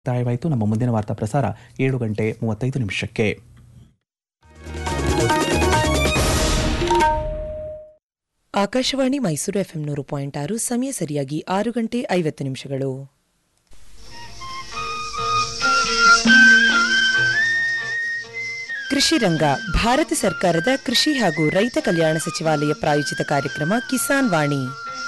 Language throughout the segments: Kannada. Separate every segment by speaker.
Speaker 1: ಮುಕ್ತಾಯವಾಯಿತು ನಮ್ಮ ಮುಂದಿನ ವಾರ್ತಾ ಪ್ರಸಾರ ಏಳು ಗಂಟೆ ಮೂವತ್ತೈದು ನಿಮಿಷಕ್ಕೆ
Speaker 2: ಆಕಾಶವಾಣಿ ಮೈಸೂರು ಎಫ್ಎಂ ನೂರು ಪಾಯಿಂಟ್ ಆರು ಸಮಯ ಸರಿಯಾಗಿ ಆರು ಗಂಟೆ ಐವತ್ತು ನಿಮಿಷಗಳು ಕೃಷಿ ರಂಗ ಭಾರತ ಸರ್ಕಾರದ ಕೃಷಿ ಹಾಗೂ ರೈತ ಕಲ್ಯಾಣ ಸಚಿವಾಲಯ ಪ್ರಾಯೋಜಿತ ಕಾರ್ಯಕ್ರಮ ಕಿಸಾನ್ ವಾಣಿ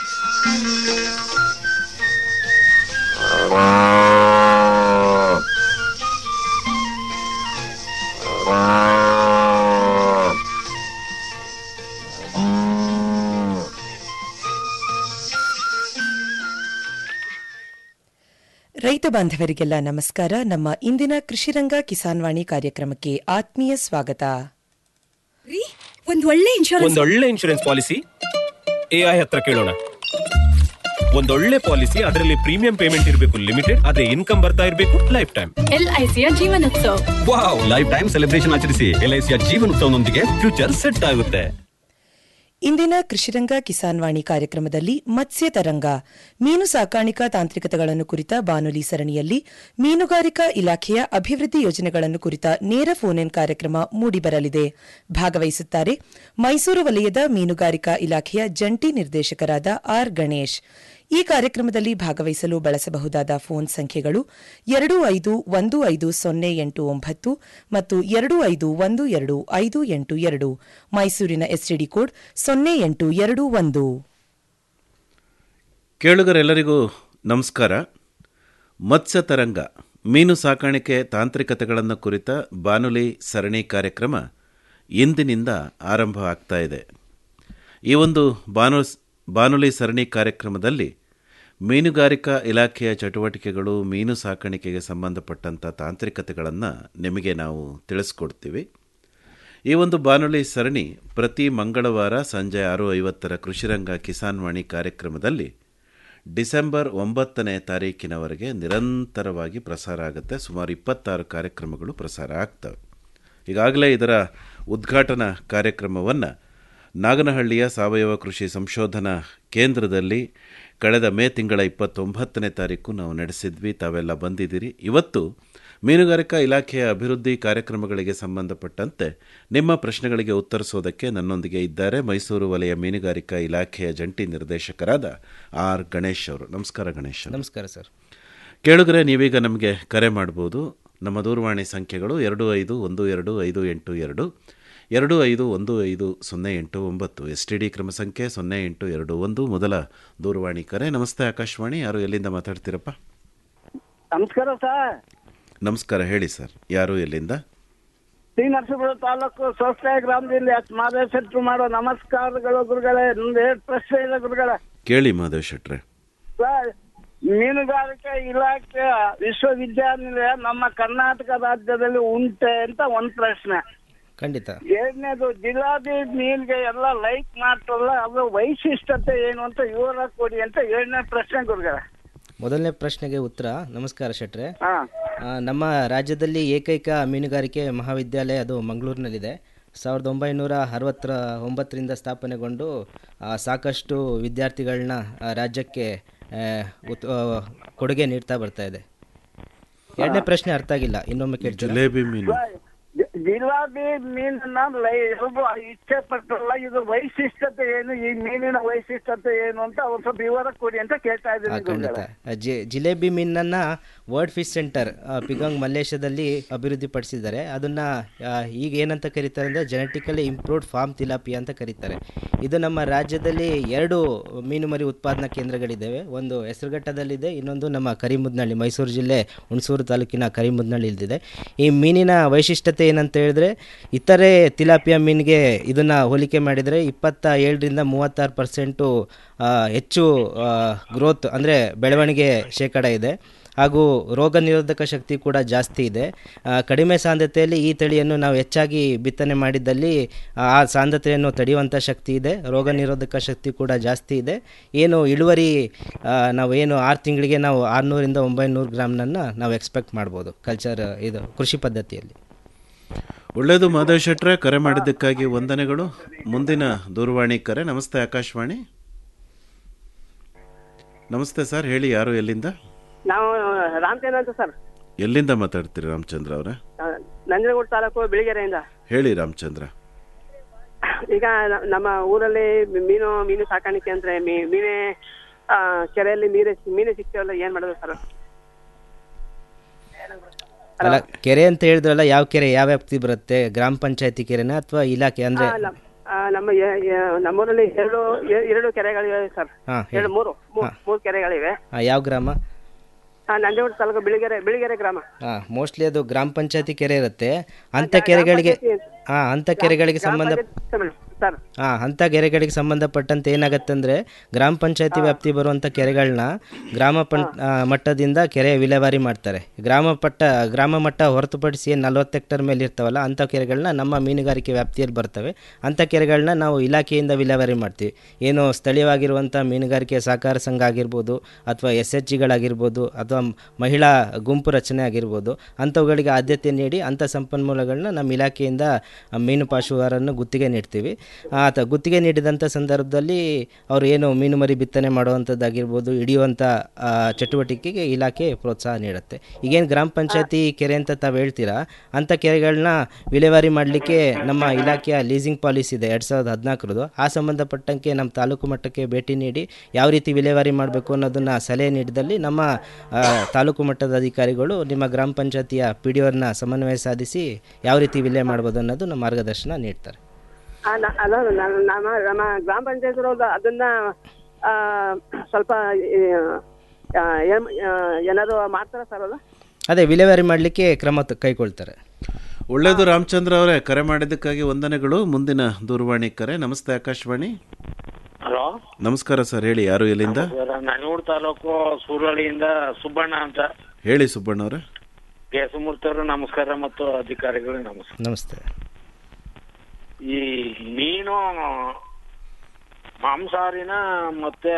Speaker 2: ರೈತ ಬಾಂಧವರಿಗೆಲ್ಲ ನಮಸ್ಕಾರ ನಮ್ಮ ಇಂದಿನ ಕೃಷಿರಂಗ ಕಿಸಾನ್ ವಾಣಿ ಕಾರ್ಯಕ್ರಮಕ್ಕೆ ಆತ್ಮೀಯ ಸ್ವಾಗತ
Speaker 3: ರೀ ಒಂದ್ ಒಳ್ಳೆ ಇನ್ಶೂರೆನ್ಸ್
Speaker 4: ಒಂದೊಳ್ಳೆ ಇನ್ಶೂರೆನ್ಸ್ ಪಾಲಿಸಿ ಎಐ ಹತ್ರ ಕೇಳೋಣ ಒಂದೊಳ್ಳೆ ಪಾಲಿಸಿ ಅದರಲ್ಲಿ ಪ್ರೀಮಿಯಂ ಪೇಮೆಂಟ್ ಇರಬೇಕು ಲಿಮಿಟೆಡ್ ಅದೇ ಇನ್ಕಮ್ ಬರ್ತಾ ಇರಬೇಕು ಲೈಫ್ ಟೈಮ್
Speaker 3: ಎಲ್ಐಸಿಯ ಜೀವನೋತ್ಸವ
Speaker 4: ವಾವ್ ಲೈಫ್ ಟೈಮ್ ಸೆಲೆಬ್ರೇಷನ್ ಆಚರಿಸಿ ಎಲ್ಐಸಿಯ ಜೀವನೋತ್ಸವನೊಂದಿಗೆ ಫ್ಯೂಚರ್ ಸೆಟ್ ಆಗುತ್ತೆ
Speaker 2: ಇಂದಿನ ಕೃಷಿರಂಗ ಕಿಸಾನ್ ವಾಣಿ ಕಾರ್ಯಕ್ರಮದಲ್ಲಿ ಮತ್ಸ್ಯ ತರಂಗ ಮೀನು ಸಾಕಾಣಿಕಾ ತಾಂತ್ರಿಕತೆಗಳನ್ನು ಕುರಿತ ಬಾನುಲಿ ಸರಣಿಯಲ್ಲಿ ಮೀನುಗಾರಿಕಾ ಇಲಾಖೆಯ ಅಭಿವೃದ್ಧಿ ಯೋಜನೆಗಳನ್ನು ಕುರಿತ ನೇರ ಫೋನ್ ಇನ್ ಕಾರ್ಯಕ್ರಮ ಮೂಡಿಬರಲಿದೆ ಭಾಗವಹಿಸುತ್ತಾರೆ ಮೈಸೂರು ವಲಯದ ಮೀನುಗಾರಿಕಾ ಇಲಾಖೆಯ ಜಂಟಿ ನಿರ್ದೇಶಕರಾದ ಆರ್ ಗಣೇಶ್ ಈ ಕಾರ್ಯಕ್ರಮದಲ್ಲಿ ಭಾಗವಹಿಸಲು ಬಳಸಬಹುದಾದ ಫೋನ್ ಸಂಖ್ಯೆಗಳು ಎರಡು ಐದು ಒಂದು ಐದು ಸೊನ್ನೆ ಎಂಟು ಒಂಬತ್ತು ಮತ್ತು ಎರಡು ಐದು ಒಂದು ಎರಡು ಐದು ಎಂಟು ಎರಡು ಮೈಸೂರಿನ ಎಸ್ಟಿಡಿ ಕೋಡ್ ಸೊನ್ನೆ ಎಂಟು ಎರಡು ಒಂದು
Speaker 5: ಕೇಳುಗರೆಲ್ಲರಿಗೂ ನಮಸ್ಕಾರ ಮತ್ಸ್ಯ ತರಂಗ ಮೀನು ಸಾಕಾಣಿಕೆ ತಾಂತ್ರಿಕತೆಗಳನ್ನು ಕುರಿತ ಬಾನುಲಿ ಸರಣಿ ಕಾರ್ಯಕ್ರಮ ಇಂದಿನಿಂದ ಆರಂಭ ಆಗ್ತಾ ಇದೆ ಈ ಒಂದು ಬಾನು ಬಾನುಲಿ ಸರಣಿ ಕಾರ್ಯಕ್ರಮದಲ್ಲಿ ಮೀನುಗಾರಿಕಾ ಇಲಾಖೆಯ ಚಟುವಟಿಕೆಗಳು ಮೀನು ಸಾಕಾಣಿಕೆಗೆ ಸಂಬಂಧಪಟ್ಟಂಥ ತಾಂತ್ರಿಕತೆಗಳನ್ನು ನಿಮಗೆ ನಾವು ತಿಳಿಸ್ಕೊಡ್ತೀವಿ ಈ ಒಂದು ಬಾನುಲಿ ಸರಣಿ ಪ್ರತಿ ಮಂಗಳವಾರ ಸಂಜೆ ಆರು ಐವತ್ತರ ಕೃಷಿರಂಗ ಕಿಸಾನ್ ವಾಣಿ ಕಾರ್ಯಕ್ರಮದಲ್ಲಿ ಡಿಸೆಂಬರ್ ಒಂಬತ್ತನೇ ತಾರೀಕಿನವರೆಗೆ ನಿರಂತರವಾಗಿ ಪ್ರಸಾರ ಆಗುತ್ತೆ ಸುಮಾರು ಇಪ್ಪತ್ತಾರು ಕಾರ್ಯಕ್ರಮಗಳು ಪ್ರಸಾರ ಆಗ್ತವೆ ಈಗಾಗಲೇ ಇದರ ಉದ್ಘಾಟನಾ ಕಾರ್ಯಕ್ರಮವನ್ನು ನಾಗನಹಳ್ಳಿಯ ಸಾವಯವ ಕೃಷಿ ಸಂಶೋಧನಾ ಕೇಂದ್ರದಲ್ಲಿ ಕಳೆದ ಮೇ ತಿಂಗಳ ಇಪ್ಪತ್ತೊಂಬತ್ತನೇ ತಾರೀಕು ನಾವು ನಡೆಸಿದ್ವಿ ತಾವೆಲ್ಲ ಬಂದಿದ್ದೀರಿ ಇವತ್ತು ಮೀನುಗಾರಿಕಾ ಇಲಾಖೆಯ ಅಭಿವೃದ್ಧಿ ಕಾರ್ಯಕ್ರಮಗಳಿಗೆ ಸಂಬಂಧಪಟ್ಟಂತೆ ನಿಮ್ಮ ಪ್ರಶ್ನೆಗಳಿಗೆ ಉತ್ತರಿಸೋದಕ್ಕೆ ನನ್ನೊಂದಿಗೆ ಇದ್ದಾರೆ ಮೈಸೂರು ವಲಯ ಮೀನುಗಾರಿಕಾ ಇಲಾಖೆಯ ಜಂಟಿ ನಿರ್ದೇಶಕರಾದ ಆರ್ ಗಣೇಶ್ ಅವರು ನಮಸ್ಕಾರ ಗಣೇಶ್ ಅವರು.
Speaker 6: ನಮಸ್ಕಾರ ಸರ್
Speaker 5: ಕೇಳುಗರೆ ನೀವೀಗ ನಮಗೆ ಕರೆ ಮಾಡ್ಬೋದು ನಮ್ಮ ದೂರವಾಣಿ ಸಂಖ್ಯೆಗಳು ಎರಡು ಐದು ಒಂದು ಎರಡು ಐದು ಎಂಟು ಎರಡು ಎರಡು ಐದು ಒಂದು ಐದು ಸೊನ್ನೆ ಎಂಟು ಒಂಬತ್ತು ಎಸ್ ಟಿ ಡಿ ಕ್ರಮ ಸಂಖ್ಯೆ ಸೊನ್ನೆ ಎಂಟು ಎರಡು ಒಂದು ಮೊದಲ ದೂರವಾಣಿ ಕರೆ ನಮಸ್ತೆ ಆಕಾಶವಾಣಿ ಯಾರು ಎಲ್ಲಿಂದ ಮಾತಾಡ್ತೀರಪ್ಪ
Speaker 7: ನಮಸ್ಕಾರ ಸರ್
Speaker 5: ನಮಸ್ಕಾರ ಹೇಳಿ ಸರ್ ಯಾರು ಎಲ್ಲಿಂದ
Speaker 7: ಶ್ರೀ ನರಸೀಪುರ ತಾಲೂಕು ಸ್ವಸ್ಥಯ ಗ್ರಾಮದಲ್ಲಿ ಮಾದೇಶಟ್ರು ಮಾಡೋ ನಮಸ್ಕಾರಗಳು ಗುರುಗಳೇ ನಮ್ದು ಎರಡು ಪ್ರಶ್ನೆ ಇದೆ ಗುರುಗಳೇ
Speaker 5: ಕೇಳಿ ಮಾಧವ್ ಶೆಟ್ರೆ
Speaker 7: ಸರ್ ಮೀನುಗಾರಿಕೆ ಇಲಾಖೆ ವಿಶ್ವವಿದ್ಯಾನಿಲಯ ನಮ್ಮ ಕರ್ನಾಟಕ ರಾಜ್ಯದಲ್ಲಿ ಉಂಟೆ ಅಂತ ಒಂದ್ ಪ್ರಶ್ನೆ
Speaker 6: ಖಂಡಿತ
Speaker 7: ಎರಡನೇದು ಜಿಲಾಬಿ ಮೀನ್ಗೆ ಎಲ್ಲ ಲೈಕ್ ಮಾಡ್ತಾರಲ್ಲ ಅದ್ರ ವೈಶಿಷ್ಟ್ಯತೆ ಏನು ಅಂತ ವಿವರ ಕೊಡಿ ಅಂತ ಎರಡನೇ ಪ್ರಶ್ನೆ ಗುರುಗಳೇ
Speaker 6: ಮೊದಲನೇ ಪ್ರಶ್ನೆಗೆ ಉತ್ತರ ನಮಸ್ಕಾರ ಶೆಟ್ರೆ
Speaker 7: ಹಾ
Speaker 6: ಆ, ನಮ್ಮ ರಾಜ್ಯದಲ್ಲಿ ಏಕೈಕ ಮೀನುಗಾರಿಕೆ ಮಹಾವಿದ್ಯಾಲಯ ಅದು ಮಂಗಳೂರಿನಲ್ಲಿದೆ ಸಾವಿರದ ಒಂಬೈನೂರ ಅರವತ್ತರ ಒಂಬತ್ತರಿಂದ ಸ್ಥಾಪನೆಗೊಂಡು ಆ, ಸಾಕಷ್ಟು ವಿದ್ಯಾರ್ಥಿಗಳನ್ನ ಆ, ರಾಜ್ಯಕ್ಕೆ ಆ, ಉತ್- ಆ, ಕೊಡುಗೆ ನೀಡ್ತಾ ಬರ್ತಾ ಇದೆ ಎರಡನೇ ಪ್ರಶ್ನೆ ಅರ್ಥ ಆಗಿಲ್ಲ ಇನ್ನೊಮ್ಮೆ ಕೇಳ್ತೀರಾ
Speaker 5: ಜಿಲೇಬಿ ಮೀನು
Speaker 7: ಜ- ಜಿಲಾಬಿ ಮೀನನ್ನ ಲೈ ಎಲ್ರು ಇಚ್ಛೆ ಪಟ್ಟರಲ್ಲ ಇದು ವೈಶಿಷ್ಟ್ಯತೆ ಏನು ಈ ಮೀನಿನ ವೈಶಿಷ್ಟ್ಯತೆ ಏನು ಅಂತ ಅವ್ರು ಸ್ವಲ್ಪ ವಿವರ ಕೊಡಿ ಅಂತ ಕೇಳ್ತಾ
Speaker 6: ಆ,
Speaker 7: ಇದ್ದೀನಿ
Speaker 6: ಖಂಡಿತ
Speaker 7: ಗುರುಗಳೇ.
Speaker 6: ಆ, ಜಿ ಜಿಲೇಬಿ ಮೀನನ್ನ ವರ್ಲ್ಡ್ ಫಿಶ್ ಸೆಂಟರ್ ಆ, ಪಿಗಾಂಗ್ ಮಲೇಷ್ಯಾದಲ್ಲಿ ಅಭಿವೃದ್ಧಿಪಡಿಸಿದ್ದಾರೆ ಅದನ್ನ ಆ, ಈಗ ಏನಂತ ಕರೀತಾರೆ ಅಂದರೆ ಜೆನೆಟಿಕಲಿ ಇಂಪ್ರೂವ್ಡ್ ಫಾರ್ಮ್ ತಿಲಾಪಿ ಅಂತ ಕರೀತಾರೆ ಇದು ನಮ್ಮ ರಾಜ್ಯದಲ್ಲಿ ಎರಡು ಮೀನು ಮರಿ ಉತ್ಪಾದನಾ ಕೇಂದ್ರಗಳಿದ್ದಾವೆ ಒಂದು ಹೆಸರುಘಟ್ಟದಲ್ಲಿದೆ ಇನ್ನೊಂದು ನಮ್ಮ ಕರಿಮುದ್ನಳ್ಳಿ ಮೈಸೂರು ಜಿಲ್ಲೆ ಹುಣಸೂರು ತಾಲೂಕಿನ ಕರಿಮುದ್ನಳ್ಳಿಯಲ್ಲಿದೆ ಈ ಮೀನಿನ ವೈಶಿಷ್ಟ್ಯತೆ ಏನಂತ ಹೇಳಿದ್ರೆ ಇತರೆ ತಿಲಾಪಿಯ ಮೀನಿಗೆ ಇದನ್ನು ಹೋಲಿಕೆ ಮಾಡಿದರೆ ಇಪ್ಪತ್ತ ಏಳರಿಂದ ಮೂವತ್ತಾರು ಪರ್ಸೆಂಟು ಹೆಚ್ಚು ಗ್ರೋತ್ ಅಂದರೆ ಬೆಳವಣಿಗೆ ಶೇಕಡ ಇದೆ ಹಾಗೂ ರೋಗ ನಿರೋಧಕ ಶಕ್ತಿ ಕೂಡ ಜಾಸ್ತಿ ಇದೆ ಆ, ಕಡಿಮೆ ಸಾಂದ್ರತೆಯಲ್ಲಿ ಈ ತಳಿಯನ್ನು ನಾವು ಹೆಚ್ಚಾಗಿ ಬಿತ್ತನೆ ಮಾಡಿದ್ದಲ್ಲಿ ಆ ಸಾಂದ್ರತೆಯನ್ನು ತಡೆಯುವಂಥ ಶಕ್ತಿ ಇದೆ ರೋಗ ನಿರೋಧಕ ಶಕ್ತಿ ಕೂಡ ಜಾಸ್ತಿ ಇದೆ ಏನು ಇಳುವರಿ ಆ, ನಾವು ಏನು ಆರು ತಿಂಗಳಿಗೆ ನಾವು ಆರುನೂರಿಂದ ಒಂಬೈನೂರು ಗ್ರಾಮ್ನನ್ನು ನಾವು ಎಕ್ಸ್ಪೆಕ್ಟ್ ಮಾಡ್ಬೋದು ಕಲ್ಚರ್ ಇದು ಕೃಷಿ ಪದ್ಧತಿಯಲ್ಲಿ
Speaker 5: ಒಳ್ಳೆಯದು ಮಾಧವ್ ಶೆಟ್ರೆ ಕರೆ ಮಾಡಿದ್ದಕ್ಕಾಗಿ ವಂದನೆಗಳು ಮುಂದಿನ ದೂರವಾಣಿ ಕರೆ ನಮಸ್ತೆ ಆಕಾಶವಾಣಿ ನಮಸ್ತೆ ಸರ್ ಹೇಳಿ ಯಾರು ಎಲ್ಲಿಂದ
Speaker 7: ನಾವು ರಾಮಚಂದ್ರ ಅಂತ ಸರ್
Speaker 5: ಎಲ್ಲಿಂದ ಮಾತಾಡ್ತೀರಿ ರಾಮಚಂದ್ರ ಅವರೇ
Speaker 8: ನಂಜನಗೂಡು ತಾಲೂಕು ಬಿಳಿಗೆರೆಯಿಂದ
Speaker 5: ಹೇಳಿ ರಾಮಚಂದ್ರ
Speaker 8: ಈಗ ನ- ನಮ್ಮ ಊರಲ್ಲಿ ಮೀನು ಮೀನು ಸಾಕಾಣಿಕೆ ಅಂದ್ರೆ ಮೀ- ಮೀನೇ ಆ, ಕೆರೆಯಲ್ಲಿ ಮೀನೆ ಮೀನು ಸಿಗ್ತೇವಲ್ಲ ಏನ್ ಮಾಡೋದು ಸರ್
Speaker 6: ಅಲ್ಲ ಕೆರೆ ಅಂತ ಹೇಳಿದ್ರಲ್ಲ ಯಾವ ಕೆರೆ ಯಾವ ವ್ಯಾಪ್ತಿ ಬರುತ್ತೆ ಗ್ರಾಮ ಪಂಚಾಯತಿ ಕೆರೆನಾ ಅಥವಾ ಇಲಾಖೆ ಅಂದ್ರೆ
Speaker 8: ನಮ್ಮ ಎ- ಎ- ನಮ್ಮೂರಲ್ಲಿ ಎರಡು ಎ- ಎರಡು ಕೆರೆಗಳಿವೆ ಸರ್
Speaker 6: ಹಾ
Speaker 8: ಎರಡು
Speaker 6: ಹೇಳಿ
Speaker 8: ಮೂರು ಮೂ- ಮೂರು ಕೆರೆಗಳಿವೆ
Speaker 6: ಆ, ಯಾವ ಗ್ರಾಮ
Speaker 8: ಆ, ನಂಜನಗೂಡು ತಾಲೂಕು ಬಿಳಿಗೆರೆ ಬಿಳಿಗೆರೆ ಗ್ರಾಮ
Speaker 6: ಹಾಂ ಮೋಸ್ಟ್ಲಿ ಅದು ಗ್ರಾಮ ಪಂಚಾಯತಿ ಕೆರೆ ಇರುತ್ತೆ ಅಂಥ ಕೆರೆಗಳಿಗೆ ಹಾಂ ಅಂಥ ಕೆರೆಗಳಿಗೆ ಸಂಬಂಧ
Speaker 8: ಸರ್
Speaker 6: ಹಾಂ ಅಂಥ ಕೆರೆಗಳಿಗೆ ಸಂಬಂಧಪಟ್ಟಂತೆ ಏನಾಗತ್ತೆ ಅಂದರೆ ಗ್ರಾಮ ಪಂಚಾಯತಿ ವ್ಯಾಪ್ತಿ ಬರುವಂಥ ಕೆರೆಗಳನ್ನ ಗ್ರಾಮ ಪಂ ಆ, ಮಟ್ಟದಿಂದ ಕೆರೆ ವಿಲೇವಾರಿ ಮಾಡ್ತಾರೆ ಗ್ರಾಮ ಪಟ್ಟ ಗ್ರಾಮ ಮಟ್ಟ ಹೊರತುಪಡಿಸಿ ಏನು ನಲ್ವತ್ತು ಹೆಕ್ಟರ್ ಮೇಲೆ ಇರ್ತಾವಲ್ಲ ಅಂಥ ಕೆರೆಗಳನ್ನ ನಮ್ಮ ಮೀನುಗಾರಿಕೆ ವ್ಯಾಪ್ತಿಯಲ್ಲಿ ಬರ್ತವೆ ಅಂಥ ಕೆರೆಗಳನ್ನ ನಾವು ಇಲಾಖೆಯಿಂದ ವಿಲೇವಾರಿ ಮಾಡ್ತೀವಿ ಏನು ಸ್ಥಳೀಯವಾಗಿರುವಂಥ ಮೀನುಗಾರಿಕೆ ಸಹಕಾರ ಸಂಘ ಆಗಿರ್ಬೋದು ಅಥವಾ ಎಸ್ ಎಚ್ ಜಿಗಳಾಗಿರ್ಬೋದು ಅಥವಾ ಮಹಿಳಾ ಗುಂಪು ರಚನೆ ಆಗಿರ್ಬೋದು ಅಂಥವುಗಳಿಗೆ ಆದ್ಯತೆ ನೀಡಿ ಅಂಥ ಸಂಪನ್ಮೂಲಗಳನ್ನ ನಮ್ಮ ಇಲಾಖೆಯಿಂದ ಆ, ಮೀನು ಪಾಶುಗಾರನ್ನು ಗುತ್ತಿಗೆ ನೀಡ್ತೀವಿ ಆತ ಗುತ್ತಿಗೆ ನೀಡಿದಂಥ ಸಂದರ್ಭದಲ್ಲಿ ಅವರು ಏನು ಮೀನು ಮರಿ ಬಿತ್ತನೆ ಮಾಡುವಂಥದ್ದಾಗಿರ್ಬೋದು ಹಿಡಿಯುವಂಥ ಆ, ಚಟುವಟಿಕೆಗೆ ಇಲಾಖೆ ಪ್ರೋತ್ಸಾಹ ನೀಡುತ್ತೆ ಈಗೇನು ಗ್ರಾಮ ಪಂಚಾಯತಿ ಕೆರೆ ಅಂತ ತಾವು ಹೇಳ್ತೀರಾ ಅಂಥ ಕೆರೆಗಳನ್ನ ವಿಲೇವಾರಿ ಮಾಡಲಿಕ್ಕೆ ನಮ್ಮ ಇಲಾಖೆಯ ಲೀಸಿಂಗ್ ಪಾಲಿಸಿ ಇದೆ ಎರಡು ಸಾವಿರದ ಹದಿನಾಲ್ಕರದು ಆ ಸಂಬಂಧಪಟ್ಟಂಗೆ ನಮ್ಮ ತಾಲೂಕು ಮಟ್ಟಕ್ಕೆ ಭೇಟಿ ನೀಡಿ ಯಾವ ರೀತಿ ವಿಲೇವಾರಿ ಮಾಡಬೇಕು ಅನ್ನೋದನ್ನು ಸಲಹೆ ನೀಡಿದಲ್ಲಿ ನಮ್ಮ ಆ, ತಾಲೂಕು ಮಟ್ಟದ ಅಧಿಕಾರಿಗಳು ನಿಮ್ಮ ಗ್ರಾಮ ಪಂಚಾಯತಿಯ ಪಿ ಡಿ ಅವ್ರನ್ನ ಸಮನ್ವಯ ಸಾಧಿಸಿ ಯಾವ ರೀತಿ ವಿಲೇ ಮಾಡ್ಬೋದು ಅನ್ನೋದು ನಮ್ಮ ಮಾರ್ಗದರ್ಶನ ನೀಡ್ತಾರೆ
Speaker 8: ಆ, ನ- ಅಲ್ಲ ನಾನು ನಮ್ಮ ನಮ್ಮ ಗ್ರಾಮ ಪಂಚಾಯತ್ ಅದನ್ನ ಆ, ಸ್ವಲ್ಪ ಈ, ಆ, ಏನ್- ಆ, ಏನಾದ್ರು ಮಾಡ್ತಾರ ಸರ್ ಅದು
Speaker 6: ಅದೇ ವಿಲೇವಾರಿ ಮಾಡಲಿಕ್ಕೆ ಕ್ರಮ ತ- ಕೈಗೊಳ್ತಾರೆ
Speaker 5: ಒಳ್ಳೇದು ರಾಮಚಂದ್ರ ಅವರೇ ಕರೆ ಮಾಡಿದ್ದಕ್ಕಾಗಿ ವಂದನೆಗಳು ಮುಂದಿನ ದೂರವಾಣಿ ಕರೆ ನಮಸ್ತೆ ಆಕಾಶವಾಣಿ
Speaker 9: ಹಲೋ
Speaker 5: ನಮಸ್ಕಾರ ಸರ್ ಹೇಳಿ ಯಾರು ಎಲ್ಲಿಂದ
Speaker 9: ನಂಜನಗೂಡು ತಾಲೂಕು ಸೂರಳಿಯಿಂದ ಸುಬ್ಬಣ್ಣ ಅಂತ
Speaker 5: ಹೇಳಿ ಸುಬ್ಬಣ್ಣ ಅವರೇ
Speaker 9: ಕೇಸಮೂರ್ತಿ ಅವರು ನಮಸ್ಕಾರ ಮತ್ತು ಅಧಿಕಾರಿಗಳಿಗೆ ನಮಸ್ಕಾರ
Speaker 6: ನಮಸ್ತೆ
Speaker 9: ಈ ಮೀನು ಮಾಂಸಾಹಾರಿನ ಮತ್ತೆ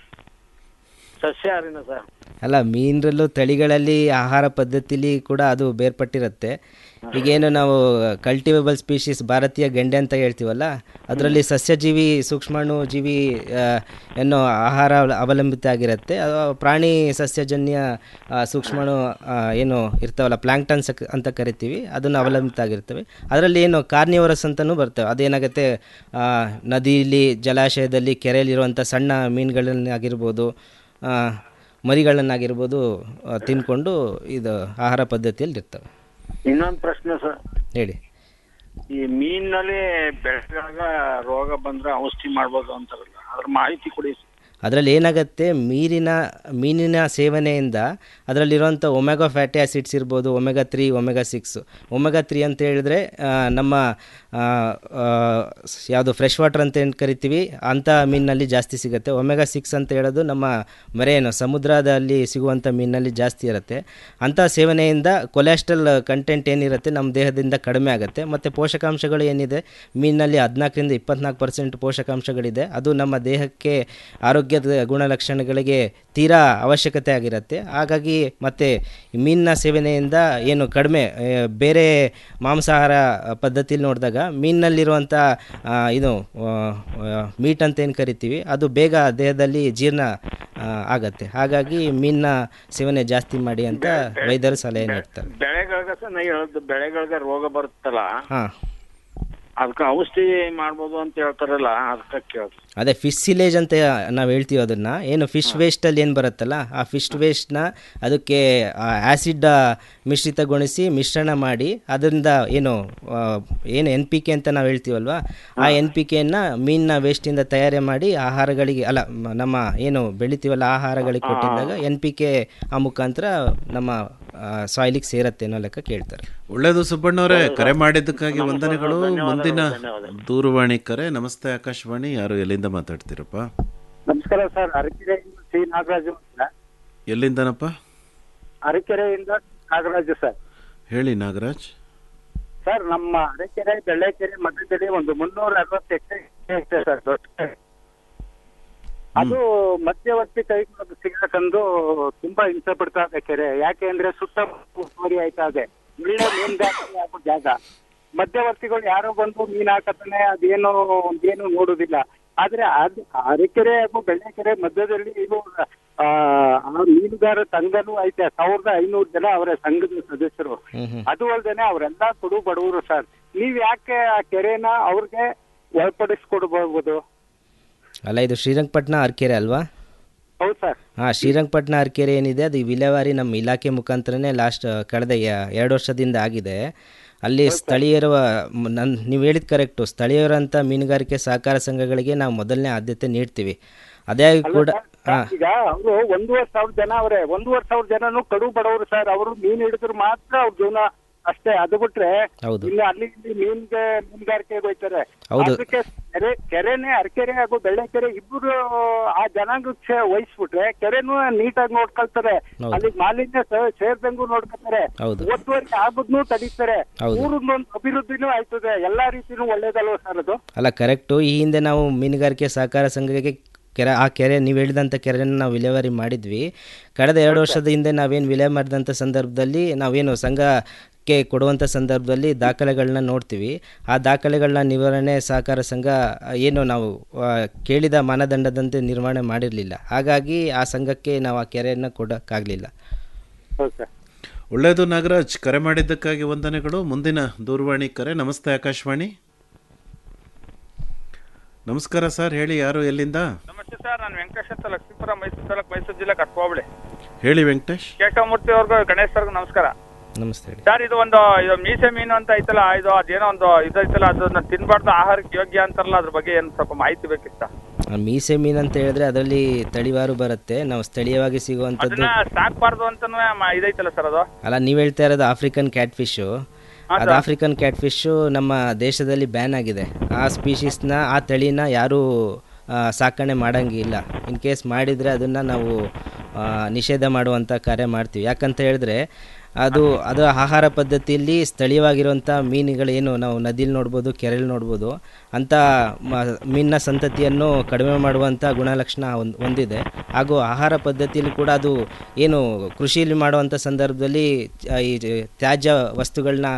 Speaker 9: ಸಸ್ಯಾಹಾರಿನ ಸರ್
Speaker 6: ಅಲ್ಲ ಮೀನರಲ್ಲೂ ತಳಿಗಳಲ್ಲಿ ಆಹಾರ ಪದ್ಧತಿಲಿ ಕೂಡ ಅದು ಬೇರ್ಪಟ್ಟಿರುತ್ತೆ ಈಗೇನು ನಾವು ಕಲ್ಟಿವೇಬಲ್ ಸ್ಪೀಶೀಸ್ ಭಾರತೀಯ ಗೆಂಡೆ ಅಂತ ಹೇಳ್ತೀವಲ್ಲ ಅದರಲ್ಲಿ ಸಸ್ಯಜೀವಿ ಸೂಕ್ಷ್ಮಾಣು ಜೀವಿ ಆ, ಎನ್ನೋ ಆಹಾರ ಅವಲ- ಅವಲಂಬಿತ ಆಗಿರುತ್ತೆ ಅದು ಪ್ರಾಣಿ ಸಸ್ಯಜನ್ಯ ಆ, ಸೂಕ್ಷ್ಮಾಣು ಆ, ಏನು ಇರ್ತಾವಲ್ಲ ಪ್ಲಾಂಕ್ಟನ್ಸ್ ಅಂತ ಕರಿತೀವಿ ಅದನ್ನು ಅವಲಂಬಿತ ಆಗಿರ್ತವೆ ಅದರಲ್ಲಿ ಏನು ಕಾರ್ನಿವರಸ್ ಅಂತಲೂ ಬರ್ತವೆ ಅದೇನಾಗುತ್ತೆ ಆ, ನದಿಯಲ್ಲಿ ಜಲಾಶಯದಲ್ಲಿ ಕೆರೆಯಲ್ಲಿರುವಂಥ ಸಣ್ಣ ಮೀನುಗಳನ್ನಾಗಿರ್ಬೋದು ಆ, ಮರಿಗಳನ್ನಾಗಿರ್ಬೋದು ಆ, ತಿನ್ಕೊಂಡು ಇದು ಆಹಾರ ಪದ್ಧತಿಯಲ್ಲಿ ಇರ್ತವೆ
Speaker 9: ಇನ್ನೊಂದು ಪ್ರಶ್ನೆ ಸರ್
Speaker 6: ಹೇಳಿ
Speaker 9: ಈ ಮೀನಿನಲ್ಲಿ ಬೆಳೆದಾಗ ರೋಗ ಬಂದ್ರೆ ಔಷಧಿ ಮಾಡ್ಬೋದು ಅಂತಾರಲ್ಲ ಅದ್ರ ಮಾಹಿತಿ ಕೊಡಿ ಸರ್.
Speaker 6: ಅದರಲ್ಲಿ ಏನಾಗುತ್ತೆ ನೀರಿನ ಮೀನಿನ ಸೇವನೆಯಿಂದ ಅದರಲ್ಲಿರುವಂಥ ಒಮೆಗಾ ಫ್ಯಾಟಿ ಆಸಿಡ್ಸ್ ಇರ್ಬೋದು omega three omega six omega three ಅಂತ ಹೇಳಿದ್ರೆ ಆ, ನಮ್ಮ ಯಾವುದು ಫ್ರೆಶ್ ವಾಟರ್ ಅಂತ ಏನು ಕರಿತೀವಿ ಅಂಥ ಮೀನಿನಲ್ಲಿ ಜಾಸ್ತಿ ಸಿಗುತ್ತೆ ಒಮೆಗಾ ಸಿಕ್ಸ್ ಅಂತ ಹೇಳೋದು ನಮ್ಮ ಮರೇನು ಸಮುದ್ರದಲ್ಲಿ ಸಿಗುವಂಥ ಮೀನಿನಲ್ಲಿ ಜಾಸ್ತಿ ಇರುತ್ತೆ ಅಂಥ ಸೇವನೆಯಿಂದ ಕೊಲೆಸ್ಟ್ರಾಲ್ ಕಂಟೆಂಟ್ ಏನಿರುತ್ತೆ ನಮ್ಮ ದೇಹದಿಂದ ಕಡಿಮೆ ಆಗುತ್ತೆ ಮತ್ತು ಪೋಷಕಾಂಶಗಳು ಏನಿದೆ ಮೀನಿನಲ್ಲಿ ಹದಿನಾಲ್ಕರಿಂದ ಇಪ್ಪತ್ನಾಲ್ಕು ಪರ್ಸೆಂಟ್ ಪೋಷಕಾಂಶಗಳಿದೆ ಅದು ನಮ್ಮ ದೇಹಕ್ಕೆ ಆರೋಗ್ಯದ ಗುಣಲಕ್ಷಣಗಳಿಗೆ ತೀರಾ ಅವಶ್ಯಕತೆ ಆಗಿರುತ್ತೆ ಹಾಗಾಗಿ ಮತ್ತು ಮೀನಿನ ಸೇವನೆಯಿಂದ ಏನು ಕಡಿಮೆ ಆ, ಬೇರೆ ಮಾಂಸಾಹಾರ ಪದ್ಧತಿಲಿ ನೋಡಿದಾಗ ಮೀನಿನಲ್ಲಿರುವಂಥ ಆ, ಇದು ಮೀಟ್ ಅಂತ ಏನು ಕರಿತೀವಿ ಅದು ಬೇಗ ದೇಹದಲ್ಲಿ ಜೀರ್ಣ ಆ, ಆಗತ್ತೆ ಹಾಗಾಗಿ ಮೀನಿನ ಸೇವನೆ ಜಾಸ್ತಿ ಮಾಡಿ ಅಂತ ವೈದ್ಯರು ಸಲಹೆ ನೀಡ್ತಾರೆ
Speaker 9: ಬೆಳೆಗಳಿಗೆ ಸರ್ ನಾ ಹೇಳೋದು ಬೆಳೆಗಳಿಗೆ ರೋಗ ಬರುತ್ತಲ್ಲ
Speaker 6: ಹಾಂ
Speaker 9: ಅದಕ್ಕೆ ಔಷಧಿ ಮಾಡ್ಬೋದು ಅಂತ ಹೇಳ್ತಾರಲ್ಲ ಅದಕ್ಕೆ ಕೇಳ್ದು
Speaker 6: ಅದೇ ಫಿಶ್ ಸಿಲೇಜ್ ಅಂತ ನಾವು ಹೇಳ್ತೀವಿ ಅದನ್ನು ಏನು ಫಿಶ್ ವೇಸ್ಟಲ್ಲಿ ಏನು ಬರುತ್ತಲ್ಲ ಆ ಫಿಶ್ ವೇಸ್ಟ್ನ ಅದಕ್ಕೆ ಆ್ಯಸಿಡ್ ಮಿಶ್ರಿತಗೊಳಿಸಿ ಮಿಶ್ರಣ ಮಾಡಿ ಅದರಿಂದ ಏನು ಆ, ಏನು ಎನ್ ಪಿ ಕೆ ಅಂತ ನಾವು ಹೇಳ್ತೀವಲ್ವ ಆ ಎನ್ ಪಿ ಕೆಯನ್ನು ಮೀನಿನ ವೇಸ್ಟಿಂದ ತಯಾರಿ ಮಾಡಿ ಆಹಾರಗಳಿಗೆ ಅಲ್ಲ ಮ- ನಮ್ಮ ಏನು ಬೆಳಿತೀವಲ್ಲ ಆಹಾರಗಳಿಗೆ ಕೊಟ್ಟಿದ್ದಾಗ ಎನ್ ಪಿ ಕೆ ಆ ಮುಖಾಂತರ ನಮ್ಮ ಸಾಯಿಲಿಗೆ ಸೇರತ್ತೆ ಅನ್ನೋ ಲೆಕ್ಕ ಕೇಳ್ತಾರೆ
Speaker 5: ಒಳ್ಳೇದು ಸುಬ್ಬಣ್ಣ ಅವರೇ ಕರೆ ಮಾಡಿದ್ದಕ್ಕಾಗಿ ವಂದನೆಗಳು ಮುಂದಿನ ದೂರವಾಣಿ ಕರೆ ನಮಸ್ತೆ ಆಕಾಶವಾಣಿ ಯಾರು ಎಲ್ಲಿಂದ ಮಾತಾಡ್ತೀರಪ್ಪ
Speaker 7: ನಮಸ್ಕಾರ ಸರ್ ಅರಕೆರೆಯಿಂದ ಸಿ ನಾಗರಾಜು ಅಂತ
Speaker 5: ಎಲ್ಲಿಂದನಪ್ಪ
Speaker 7: ಅರಕೆರೆಯಿಂದ ನಾಗರಾಜು ಸರ್
Speaker 5: ಹೇಳಿ ನಾಗರಾಜ್
Speaker 7: ಸರ್ ನಮ್ಮ ಅರಕೆರೆ ಬೆಳ್ಳೆಕೆರೆ ಮಧ್ಯದಲ್ಲಿ ಒಂದು ಮುನ್ನೂರ ಅರವತ್ತು ಎಕರೆ ಇದೆ ಸರ್ ದೊಡ್ಡ ಕೆರೆ. ಅದು ಮಧ್ಯವರ್ತಿ ಕೈಗಳು ಸಿಗಕಂದು ತುಂಬಾ ಹಿಂಸೆ ಪಡ್ತಾ ಇದೆ ಕೆರೆ ಯಾಕೆ ಅಂದ್ರೆ ಸುತ್ತ ಉಸ್ತುವಾರಿ ಆಯ್ತಾ ಇದೆ ಒಳ್ಳೆ ಮೀನುಗಾರಿಕೆ ಆಗೋ ಜಾಗ ಮಧ್ಯವರ್ತಿಗಳು ಯಾರೋ ಬಂದು ಮೀನ್ ಹಾಕತಾನೆ ಅದೇನೋ ಒಂದೇನು ನೋಡುದಿಲ್ಲ ಆದ್ರೆ ಅದ್ ಅರಕೆರೆ ಹಾಗೂ ಬೆಳ್ಳೆಕೆರೆ ಮಧ್ಯದಲ್ಲಿ ಇದು ಆ ಆ ಮೀನುಗಾರ ಸಂಘನೂ ಐತೆ ಸಾವಿರದ ಐನೂರು ಜನ ಅವರ ಸಂಘದ ಸದಸ್ಯರು
Speaker 6: ಹ್ಮ್ ಹ್ಮ್
Speaker 7: ಅದು ಅಲ್ದೇನೆ ಅವರೆಲ್ಲ ಕಡು ಬಡವರು ಸರ್ ನೀವ್ ಯಾಕೆ ಆ ಕೆರೆನ ಅವ್ರಿಗೆ ಒಳಪಡಿಸ್ಕೊಡ್ಬೋದು
Speaker 6: ಅಲ್ಲ ಇದು ಶ್ರೀರಂಗಪಟ್ಟಣ ಅರ್ಕೆರೆ ಅಲ್ವಾ
Speaker 7: ಹೌದು ಸರ್
Speaker 6: ಹಾಂ ಶ್ರೀರಂಗಪಟ್ಟಣ ಅರ್ಕೆರೆ ಏನಿದೆ ಅದು ವಿಲೇವಾರಿ ನಮ್ಮ ಇಲಾಖೆ ಮುಖಾಂತರನೇ ಲಾಸ್ಟ್ ಕಳೆದ ಯ- ಎರಡು ವರ್ಷದಿಂದ ಆಗಿದೆ ಅಲ್ಲಿ ಸ್ಥಳೀಯರ ನನ್ನ ನೀವು ಹೇಳಿದ ಕರೆಕ್ಟು ಸ್ಥಳೀಯರಂಥ ಮೀನುಗಾರಿಕೆ ಸಹಕಾರ ಸಂಘಗಳಿಗೆ ನಾವು ಮೊದಲನೇ ಆದ್ಯತೆ ನೀಡ್ತೀವಿ ಅದೇ ಆಗಿ ಕೂಡ ಹಾಂ
Speaker 7: ಈಗ ಅವರು ಒಂದೂವರೆ ಸಾವಿರ ಜನ ಅವರೇ ಒಂದೂವರೆ ಸಾವಿರ ಜನನು ಕಡು ಬಡವರು ಸರ್ ಅವರು ಮೀನ್ ಹಿಡಿದ್ರು ಮಾತ್ರ ಅವ್ರ ಜೀವನ ಅಷ್ಟೇ ಅದು ಬಿಟ್ರೆ
Speaker 6: ಹೌದು.
Speaker 7: ಇನ್ನು ಅಲ್ಲಿ ಇಲ್ಲಿ ಮೀನ್ಗೆ ಮೀನುಗಾರಿಕೆಗೆ ಹೋಯ್ತಾರೆ
Speaker 6: ಹೌದು.
Speaker 7: ಅದಕ್ಕೆ ಕೆರೆ ಕೆರೆನೆ ಅರಕೆರೆ ಹಾಗೂ ಬೆಳ್ಳೆಕೆರೆ ಇಬ್ಬರು ಆ ಜನಾಂಗಕ್ಕೆ ವಹಿಸ್ಬಿಟ್ರೆ ಕೆರೆನೂ ನೀಟಾಗಿ ನೋಡ್ಕೊಳ್ತಾರೆ
Speaker 6: ಹೌದು.
Speaker 7: ಅಲ್ಲಿ ಮಾಲಿನ್ಯ ಸೇ- ಸೇರ್ದಂಗೂ ನೋಡ್ಕೊತಾರೆ
Speaker 6: ಹೌದು.
Speaker 7: ಒತ್ತುವರಿ ಆಗೋದ್ನು ತಡೀತಾರೆ
Speaker 6: ಹೌದು.
Speaker 7: ಊರಿಗೊಂದು ಅಭಿವೃದ್ಧಿನೂ ಆಯ್ತದೆ ಎಲ್ಲಾ ರೀತಿನೂ ಒಳ್ಳೇದಲ್ವ ಸರ್ ಅದು
Speaker 6: ಅಲ್ಲ ಕರೆಕ್ಟು ಈ ಹಿಂದೆ ನಾವು ಮೀನುಗಾರಿಕೆ ಸಹಕಾರ ಸಂಘಕ್ಕೆ ಕೆರೆ ಆ ಕೆರೆ ನೀವು ಹೇಳಿದಂಥ ಕೆರೆಯನ್ನು ನಾವು ವಿಲೇವಾರಿ ಮಾಡಿದ್ವಿ ಕಳೆದ ಎರಡು ವರ್ಷದ ಹಿಂದೆ ನಾವೇನು ವಿಲೇ ಮಾಡಿದಂಥ ಸಂದರ್ಭದಲ್ಲಿ ನಾವೇನು ಸಂಘಕ್ಕೆ ಕೊಡುವಂಥ ಸಂದರ್ಭದಲ್ಲಿ ದಾಖಲೆಗಳನ್ನ ನೋಡ್ತೀವಿ ಆ ದಾಖಲೆಗಳನ್ನ ನಿವಾರಣೆ ಸಹಕಾರ ಸಂಘ ಆ, ಏನು ನಾವು ಆ, ಕೇಳಿದ ಮಾನದಂಡದಂತೆ ನಿರ್ವಹಣೆ ಮಾಡಿರಲಿಲ್ಲ ಹಾಗಾಗಿ ಆ ಸಂಘಕ್ಕೆ ನಾವು ಆ ಕೆರೆಯನ್ನು ಕೊಡೋಕ್ಕಾಗಲಿಲ್ಲ
Speaker 7: ಹೌದು ಸರ್
Speaker 5: ಒಳ್ಳೆಯದು ನಾಗರಾಜ್ ಕರೆ ಮಾಡಿದ್ದಕ್ಕಾಗಿ ವಂದನೆಗಳು ಮುಂದಿನ ದೂರವಾಣಿ ಕರೆ ನಮಸ್ತೆ ಆಕಾಶವಾಣಿ ನಮಸ್ಕಾರ ಸರ್ ಹೇಳಿ ಯಾರು ಎಲ್ಲಿಂದ
Speaker 9: ನಮಸ್ತೆ ಸರ್ ನಾನು ವೆಂಕಟೇಶ್ ಅಂತ ಲಕ್ಷ್ಮೀಪುರ ಮೈಸೂರು ತಾಲೂಕು ಮೈಸೂರು ಜಿಲ್ಲೆ ಕಟ್ಕೋಬಳಿ
Speaker 5: ಹೇಳಿ ವೆಂಕಟೇಶ್
Speaker 9: ಕೇಶವಮೂರ್ತಿ ಅವ್ರಿಗೂ ಗಣೇಶ್ ಸರ್ಗೂ ನಮಸ್ಕಾರ
Speaker 6: ನಮಸ್ತೆ ಹೇಳಿ
Speaker 9: ಸರ್ ಇದು ಒಂದು ಇದು ಮೀಸೆ ಮೀನು ಅಂತ ಐತಲ್ಲ ಇದು ಅದೇನೋ ಒಂದು ಇದು ಐತಲ್ಲ ಅದನ್ನ ತಿನ್ಬಾರ್ದು ಆಹಾರಕ್ಕೆ ಯೋಗ್ಯ ಅಂತಾರಲ್ಲ ಅದ್ರ ಬಗ್ಗೆ ಏನು ಸ್ವಲ್ಪ ಮಾಹಿತಿ ಬೇಕಿತ್ತ
Speaker 6: ಆ ಮೀಸೆ ಮೀನು ಅಂತ ಹೇಳಿದ್ರೆ ಅದರಲ್ಲಿ ತಳಿವಾರು ಬರುತ್ತೆ ನಾವು ಸ್ಥಳೀಯವಾಗಿ ಸಿಗುವಂಥದ್ದು
Speaker 9: ಅದನ್ನ ಸಾಕ್ಬಾರ್ದು ಅಂತಾನು ಮ- ಇದೈತಲ್ಲ ಸರ್ ಅದು
Speaker 6: ಅಲ್ಲ ನೀವು ಹೇಳ್ತಾ ಇರೋದು ಆಫ್ರಿಕನ್ ಕ್ಯಾಟ್ ಫಿಶು ಅದು ಆಫ್ರಿಕನ್ ಕ್ಯಾಟ್ ಫಿಶು ನಮ್ಮ ದೇಶದಲ್ಲಿ ಬ್ಯಾನ್ ಆಗಿದೆ ಆ ಸ್ಪೀಶೀಸ್ನ ಆ ತಳಿನ ಯಾರೂ ಆ, ಸಾಕಣೆ ಮಾಡಂಗಿಲ್ಲ ಇನ್ ಕೇಸ್ ಮಾಡಿದರೆ ಅದನ್ನು ನಾವು ಆ, ನಿಷೇಧ ಮಾಡುವಂಥ ಕಾರ್ಯ ಮಾಡ್ತೀವಿ ಯಾಕಂತ ಹೇಳಿದ್ರೆ ಅದು ಅದು ಆಹಾರ ಪದ್ಧತಿಯಲ್ಲಿ ಸ್ಥಳೀಯವಾಗಿರುವಂಥ ಮೀನುಗಳೇನು ನಾವು ನದಿಲಿ ನೋಡ್ಬೋದು ಕೆರೆಯಲ್ಲಿ ನೋಡ್ಬೋದು ಅಂಥ ಮ ಮೀನಿನ ಸಂತತಿಯನ್ನು ಕಡಿಮೆ ಮಾಡುವಂಥ ಗುಣಲಕ್ಷಣ ಹೊಂದ್ ಹೊಂದಿದೆ ಹಾಗೂ ಆಹಾರ ಪದ್ಧತಿಯಲ್ಲಿ ಕೂಡ ಅದು ಏನು ಕೃಷಿಯಲ್ಲಿ ಮಾಡುವಂಥ ಸಂದರ್ಭದಲ್ಲಿ ಚ- ಈ ಜ- ತ್ಯಾಜ್ಯ ವಸ್ತುಗಳನ್ನ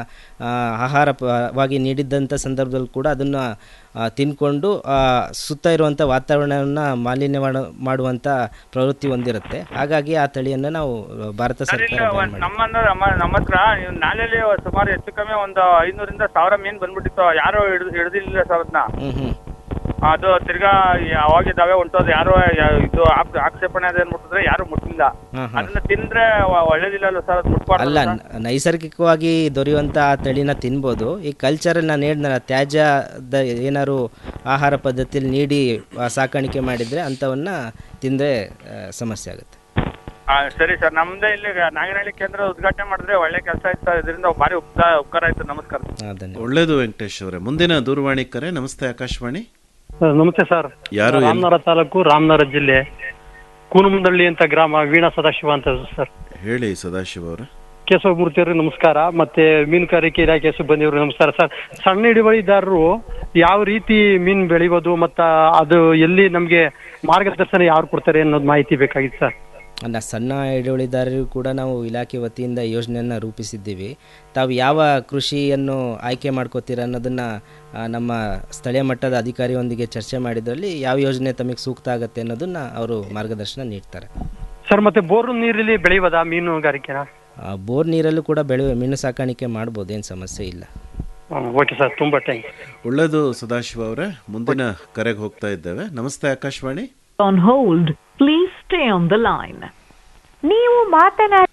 Speaker 6: ಆಹಾರವಾಗಿ ನೀಡಿದ್ದಂಥ ಸಂದರ್ಭದಲ್ಲಿ ಕೂಡ ಅದನ್ನು ತಿನ್ಕೊಂಡು ಆ, ಸುತ್ತ ಇರುವಂಥ ವಾತಾವರಣವನ್ನು ಮಾಲಿನ್ಯ ಮಾಡು ಮಾಡುವಂಥ ಪ್ರವೃತ್ತಿ ಹೊಂದಿರುತ್ತೆ ಹಾಗಾಗಿ ಆ ತಳಿಯನ್ನು ನಾವು ಭಾರತ
Speaker 9: ಸರ್ ಇಲ್ಲಿ
Speaker 6: ಸರ್ಕಾರ
Speaker 9: ಒಂದ್ ನಮ್ಮ ನಮ್ಮ ನಮ್ಮ ಹತ್ರ ಇವ್ ನಾಲೆಯಲ್ಲಿ ಸುಮಾರು ಹೆಚ್ಚು ಕಮ್ಮಿ ಒಂದು ಐನೂರಿಂದ ಸಾವಿರ ಮೀನು ಬಂದ್ಬಿಟ್ಟಿತ್ತು ಯಾರು ಹಿಡಿದು ಹಿಡಿದಿಲ್ಲ ಸರ್ ಅದನ್ನ
Speaker 6: ಹ್ಞೂ ಹ್ಞೂ
Speaker 9: ಅದು ತಿರ್ಗಾ ಅವಾಗಿದ್ದಾವೆ ಹೊಂಟೋದು ಯಾರು ಯಾ- ಇದು ಆಪ್- ಆಕ್ಷೇಪಣೆ ಅದೇನ್ ಮುಟ್ಟಿದ್ರೆ ಯಾರು ಮುಟ್ಟಿಲ್ಲ
Speaker 6: ಹಾಂ ಹಾಂ
Speaker 9: ಅದನ್ನ ತಿಂದ್ರೆ ಒ- ಒಳ್ಳೇದಿಲ್ಲ ಅಲ್ಲ ಸರ್ ಅದು ಮುಟ್ಬಾರ್ದು
Speaker 6: ಅಲ್ಲ ನ- ನೈಸರ್ಗಿಕವಾಗಿ ದೊರೆಯುವಂಥ ಆ ತಳಿನ ತಿನ್ಬೋದು ಈ ಕಲ್ಚರಲ್ಲಿ ನಾನು ಹೇಳಿದ್ನಲ್ಲ ತ್ಯಾಜ್ಯದ ಏನಾದ್ರು ಆಹಾರ ಪದ್ಧತಿಯಲ್ಲಿ ನೀಡಿ ಆ, ಸಾಕಾಣಿಕೆ ಮಾಡಿದರೆ ಅಂಥವನ್ನ ತಿಂದರೆ ಸಮಸ್ಯೆ ಆಗುತ್ತೆ
Speaker 9: ಆ, ಸರಿ ಸರ್ ನಮ್ದೇ ಇಲ್ಲಿ ನಾಗನಹಳ್ಳಿ ಕೇಂದ್ರ ಉದ್ಘಾಟನೆ ಮಾಡಿದ್ರೆ ಒಳ್ಳೆ ಕೆಲಸ ಆಯ್ತು ಸರ್ ಇದರಿಂದ ಭಾರಿ ಉಪಕಾರ ಉಪಕಾರ ಆಯ್ತು ನಮಸ್ಕಾರ
Speaker 6: ಅದನ್ನೇ
Speaker 5: ಒಳ್ಳೆಯದು ವೆಂಕಟೇಶ್ ಅವರೇ ಮುಂದಿನ ದೂರವಾಣಿ ಕರೆ ನಮಸ್ತೆ ಆಕಾಶವಾಣಿ
Speaker 10: ನಮಸ್ತೆ ಸರ್
Speaker 5: ಯಾರು ಎಲ್ಲಿ-
Speaker 10: ರಾಮನಗರ ತಾಲೂಕು ರಾಮನಗರ ಜಿಲ್ಲೆ ಕೂನುಮಂದಳ್ಳಿ ಅಂತ ಗ್ರಾಮ ವೀಣಾ ಸದಾಶಿವ ಅಂತ ಸರ್
Speaker 5: ಹೇಳಿ ಸದಾಶಿವ ಅವರೇ
Speaker 10: ಕೇಶವಮೂರ್ತಿ ಅವರಿಗೆ ನಮಸ್ಕಾರ ಮತ್ತೆ ಮೀನುಗಾರಿಕೆ ಇಲಾಖೆ ಸಿಬ್ಬಂದಿಯವರು ನಮಸ್ಕಾರ ಸರ್ ಸಣ್ಣ ಹಿಡುವಳಿದಾರರು ಯಾವ ರೀತಿ ಮೀನು ಬೆಳೆಯೋದು ಮತ್ತ ಅದು ಎಲ್ಲಿ ನಮ್ಗೆ ಮಾರ್ಗದರ್ಶನ ಯಾರು ಕೊಡ್ತಾರೆ ಅನ್ನೋದು ಮಾಹಿತಿ ಬೇಕಾಗಿತ್ತು ಸರ್
Speaker 6: ಅಲ್ಲ ಸಣ್ಣ ಹಿಡುವಳಿದಾರರಿಗೂ ಕೂಡ ನಾವು ಇಲಾಖೆ ವತಿಯಿಂದ ಯೋಜನೆಯನ್ನು ರೂಪಿಸಿದ್ದೀವಿ ತಾವು ಯಾವ ಕೃಷಿಯನ್ನು ಆಯ್ಕೆ ಮಾಡ್ಕೋತೀರ ಅನ್ನೋದನ್ನು ಆ, ನಮ್ಮ ಸ್ಥಳೀಯ ಮಟ್ಟದ ಅಧಿಕಾರಿಯೊಂದಿಗೆ ಚರ್ಚೆ ಮಾಡಿದ್ರಲ್ಲಿ ಯಾವ ಯೋಜನೆ ತಮಗೆ ಸೂಕ್ತ ಆಗುತ್ತೆ ಅನ್ನೋದನ್ನು ಅವರು ಮಾರ್ಗದರ್ಶನ ನೀಡ್ತಾರೆ
Speaker 10: ಸರ್ ಮತ್ತೆ ಬೋರು ನೀರಲ್ಲಿ ಬೆಳೆಯೋದಾ ಮೀನುಗಾರಿಕೆನ
Speaker 6: ಆ, ಬೋರ್ ನೀರಲ್ಲೂ ಕೂಡ ಬೆಳೆ ಮೀನು ಸಾಕಾಣಿಕೆ ಮಾಡ್ಬೋದು ಏನು ಸಮಸ್ಯೆ ಇಲ್ಲ
Speaker 10: ಓಕೆ ಸರ್ ತುಂಬಾ ಥ್ಯಾಂಕ್ಸ್
Speaker 5: ಒಳ್ಳೆಯದು ಸದಾಶಿವ ಅವರೇ ಮುಂದಿನ ಕರೆಗೆ ಹೋಗ್ತಾ ಇದ್ದೇವೆ ನಮಸ್ತೆ Akashvani
Speaker 11: on hold. Please stay on the line. ನೀವು ಮಾತನಾಡಿ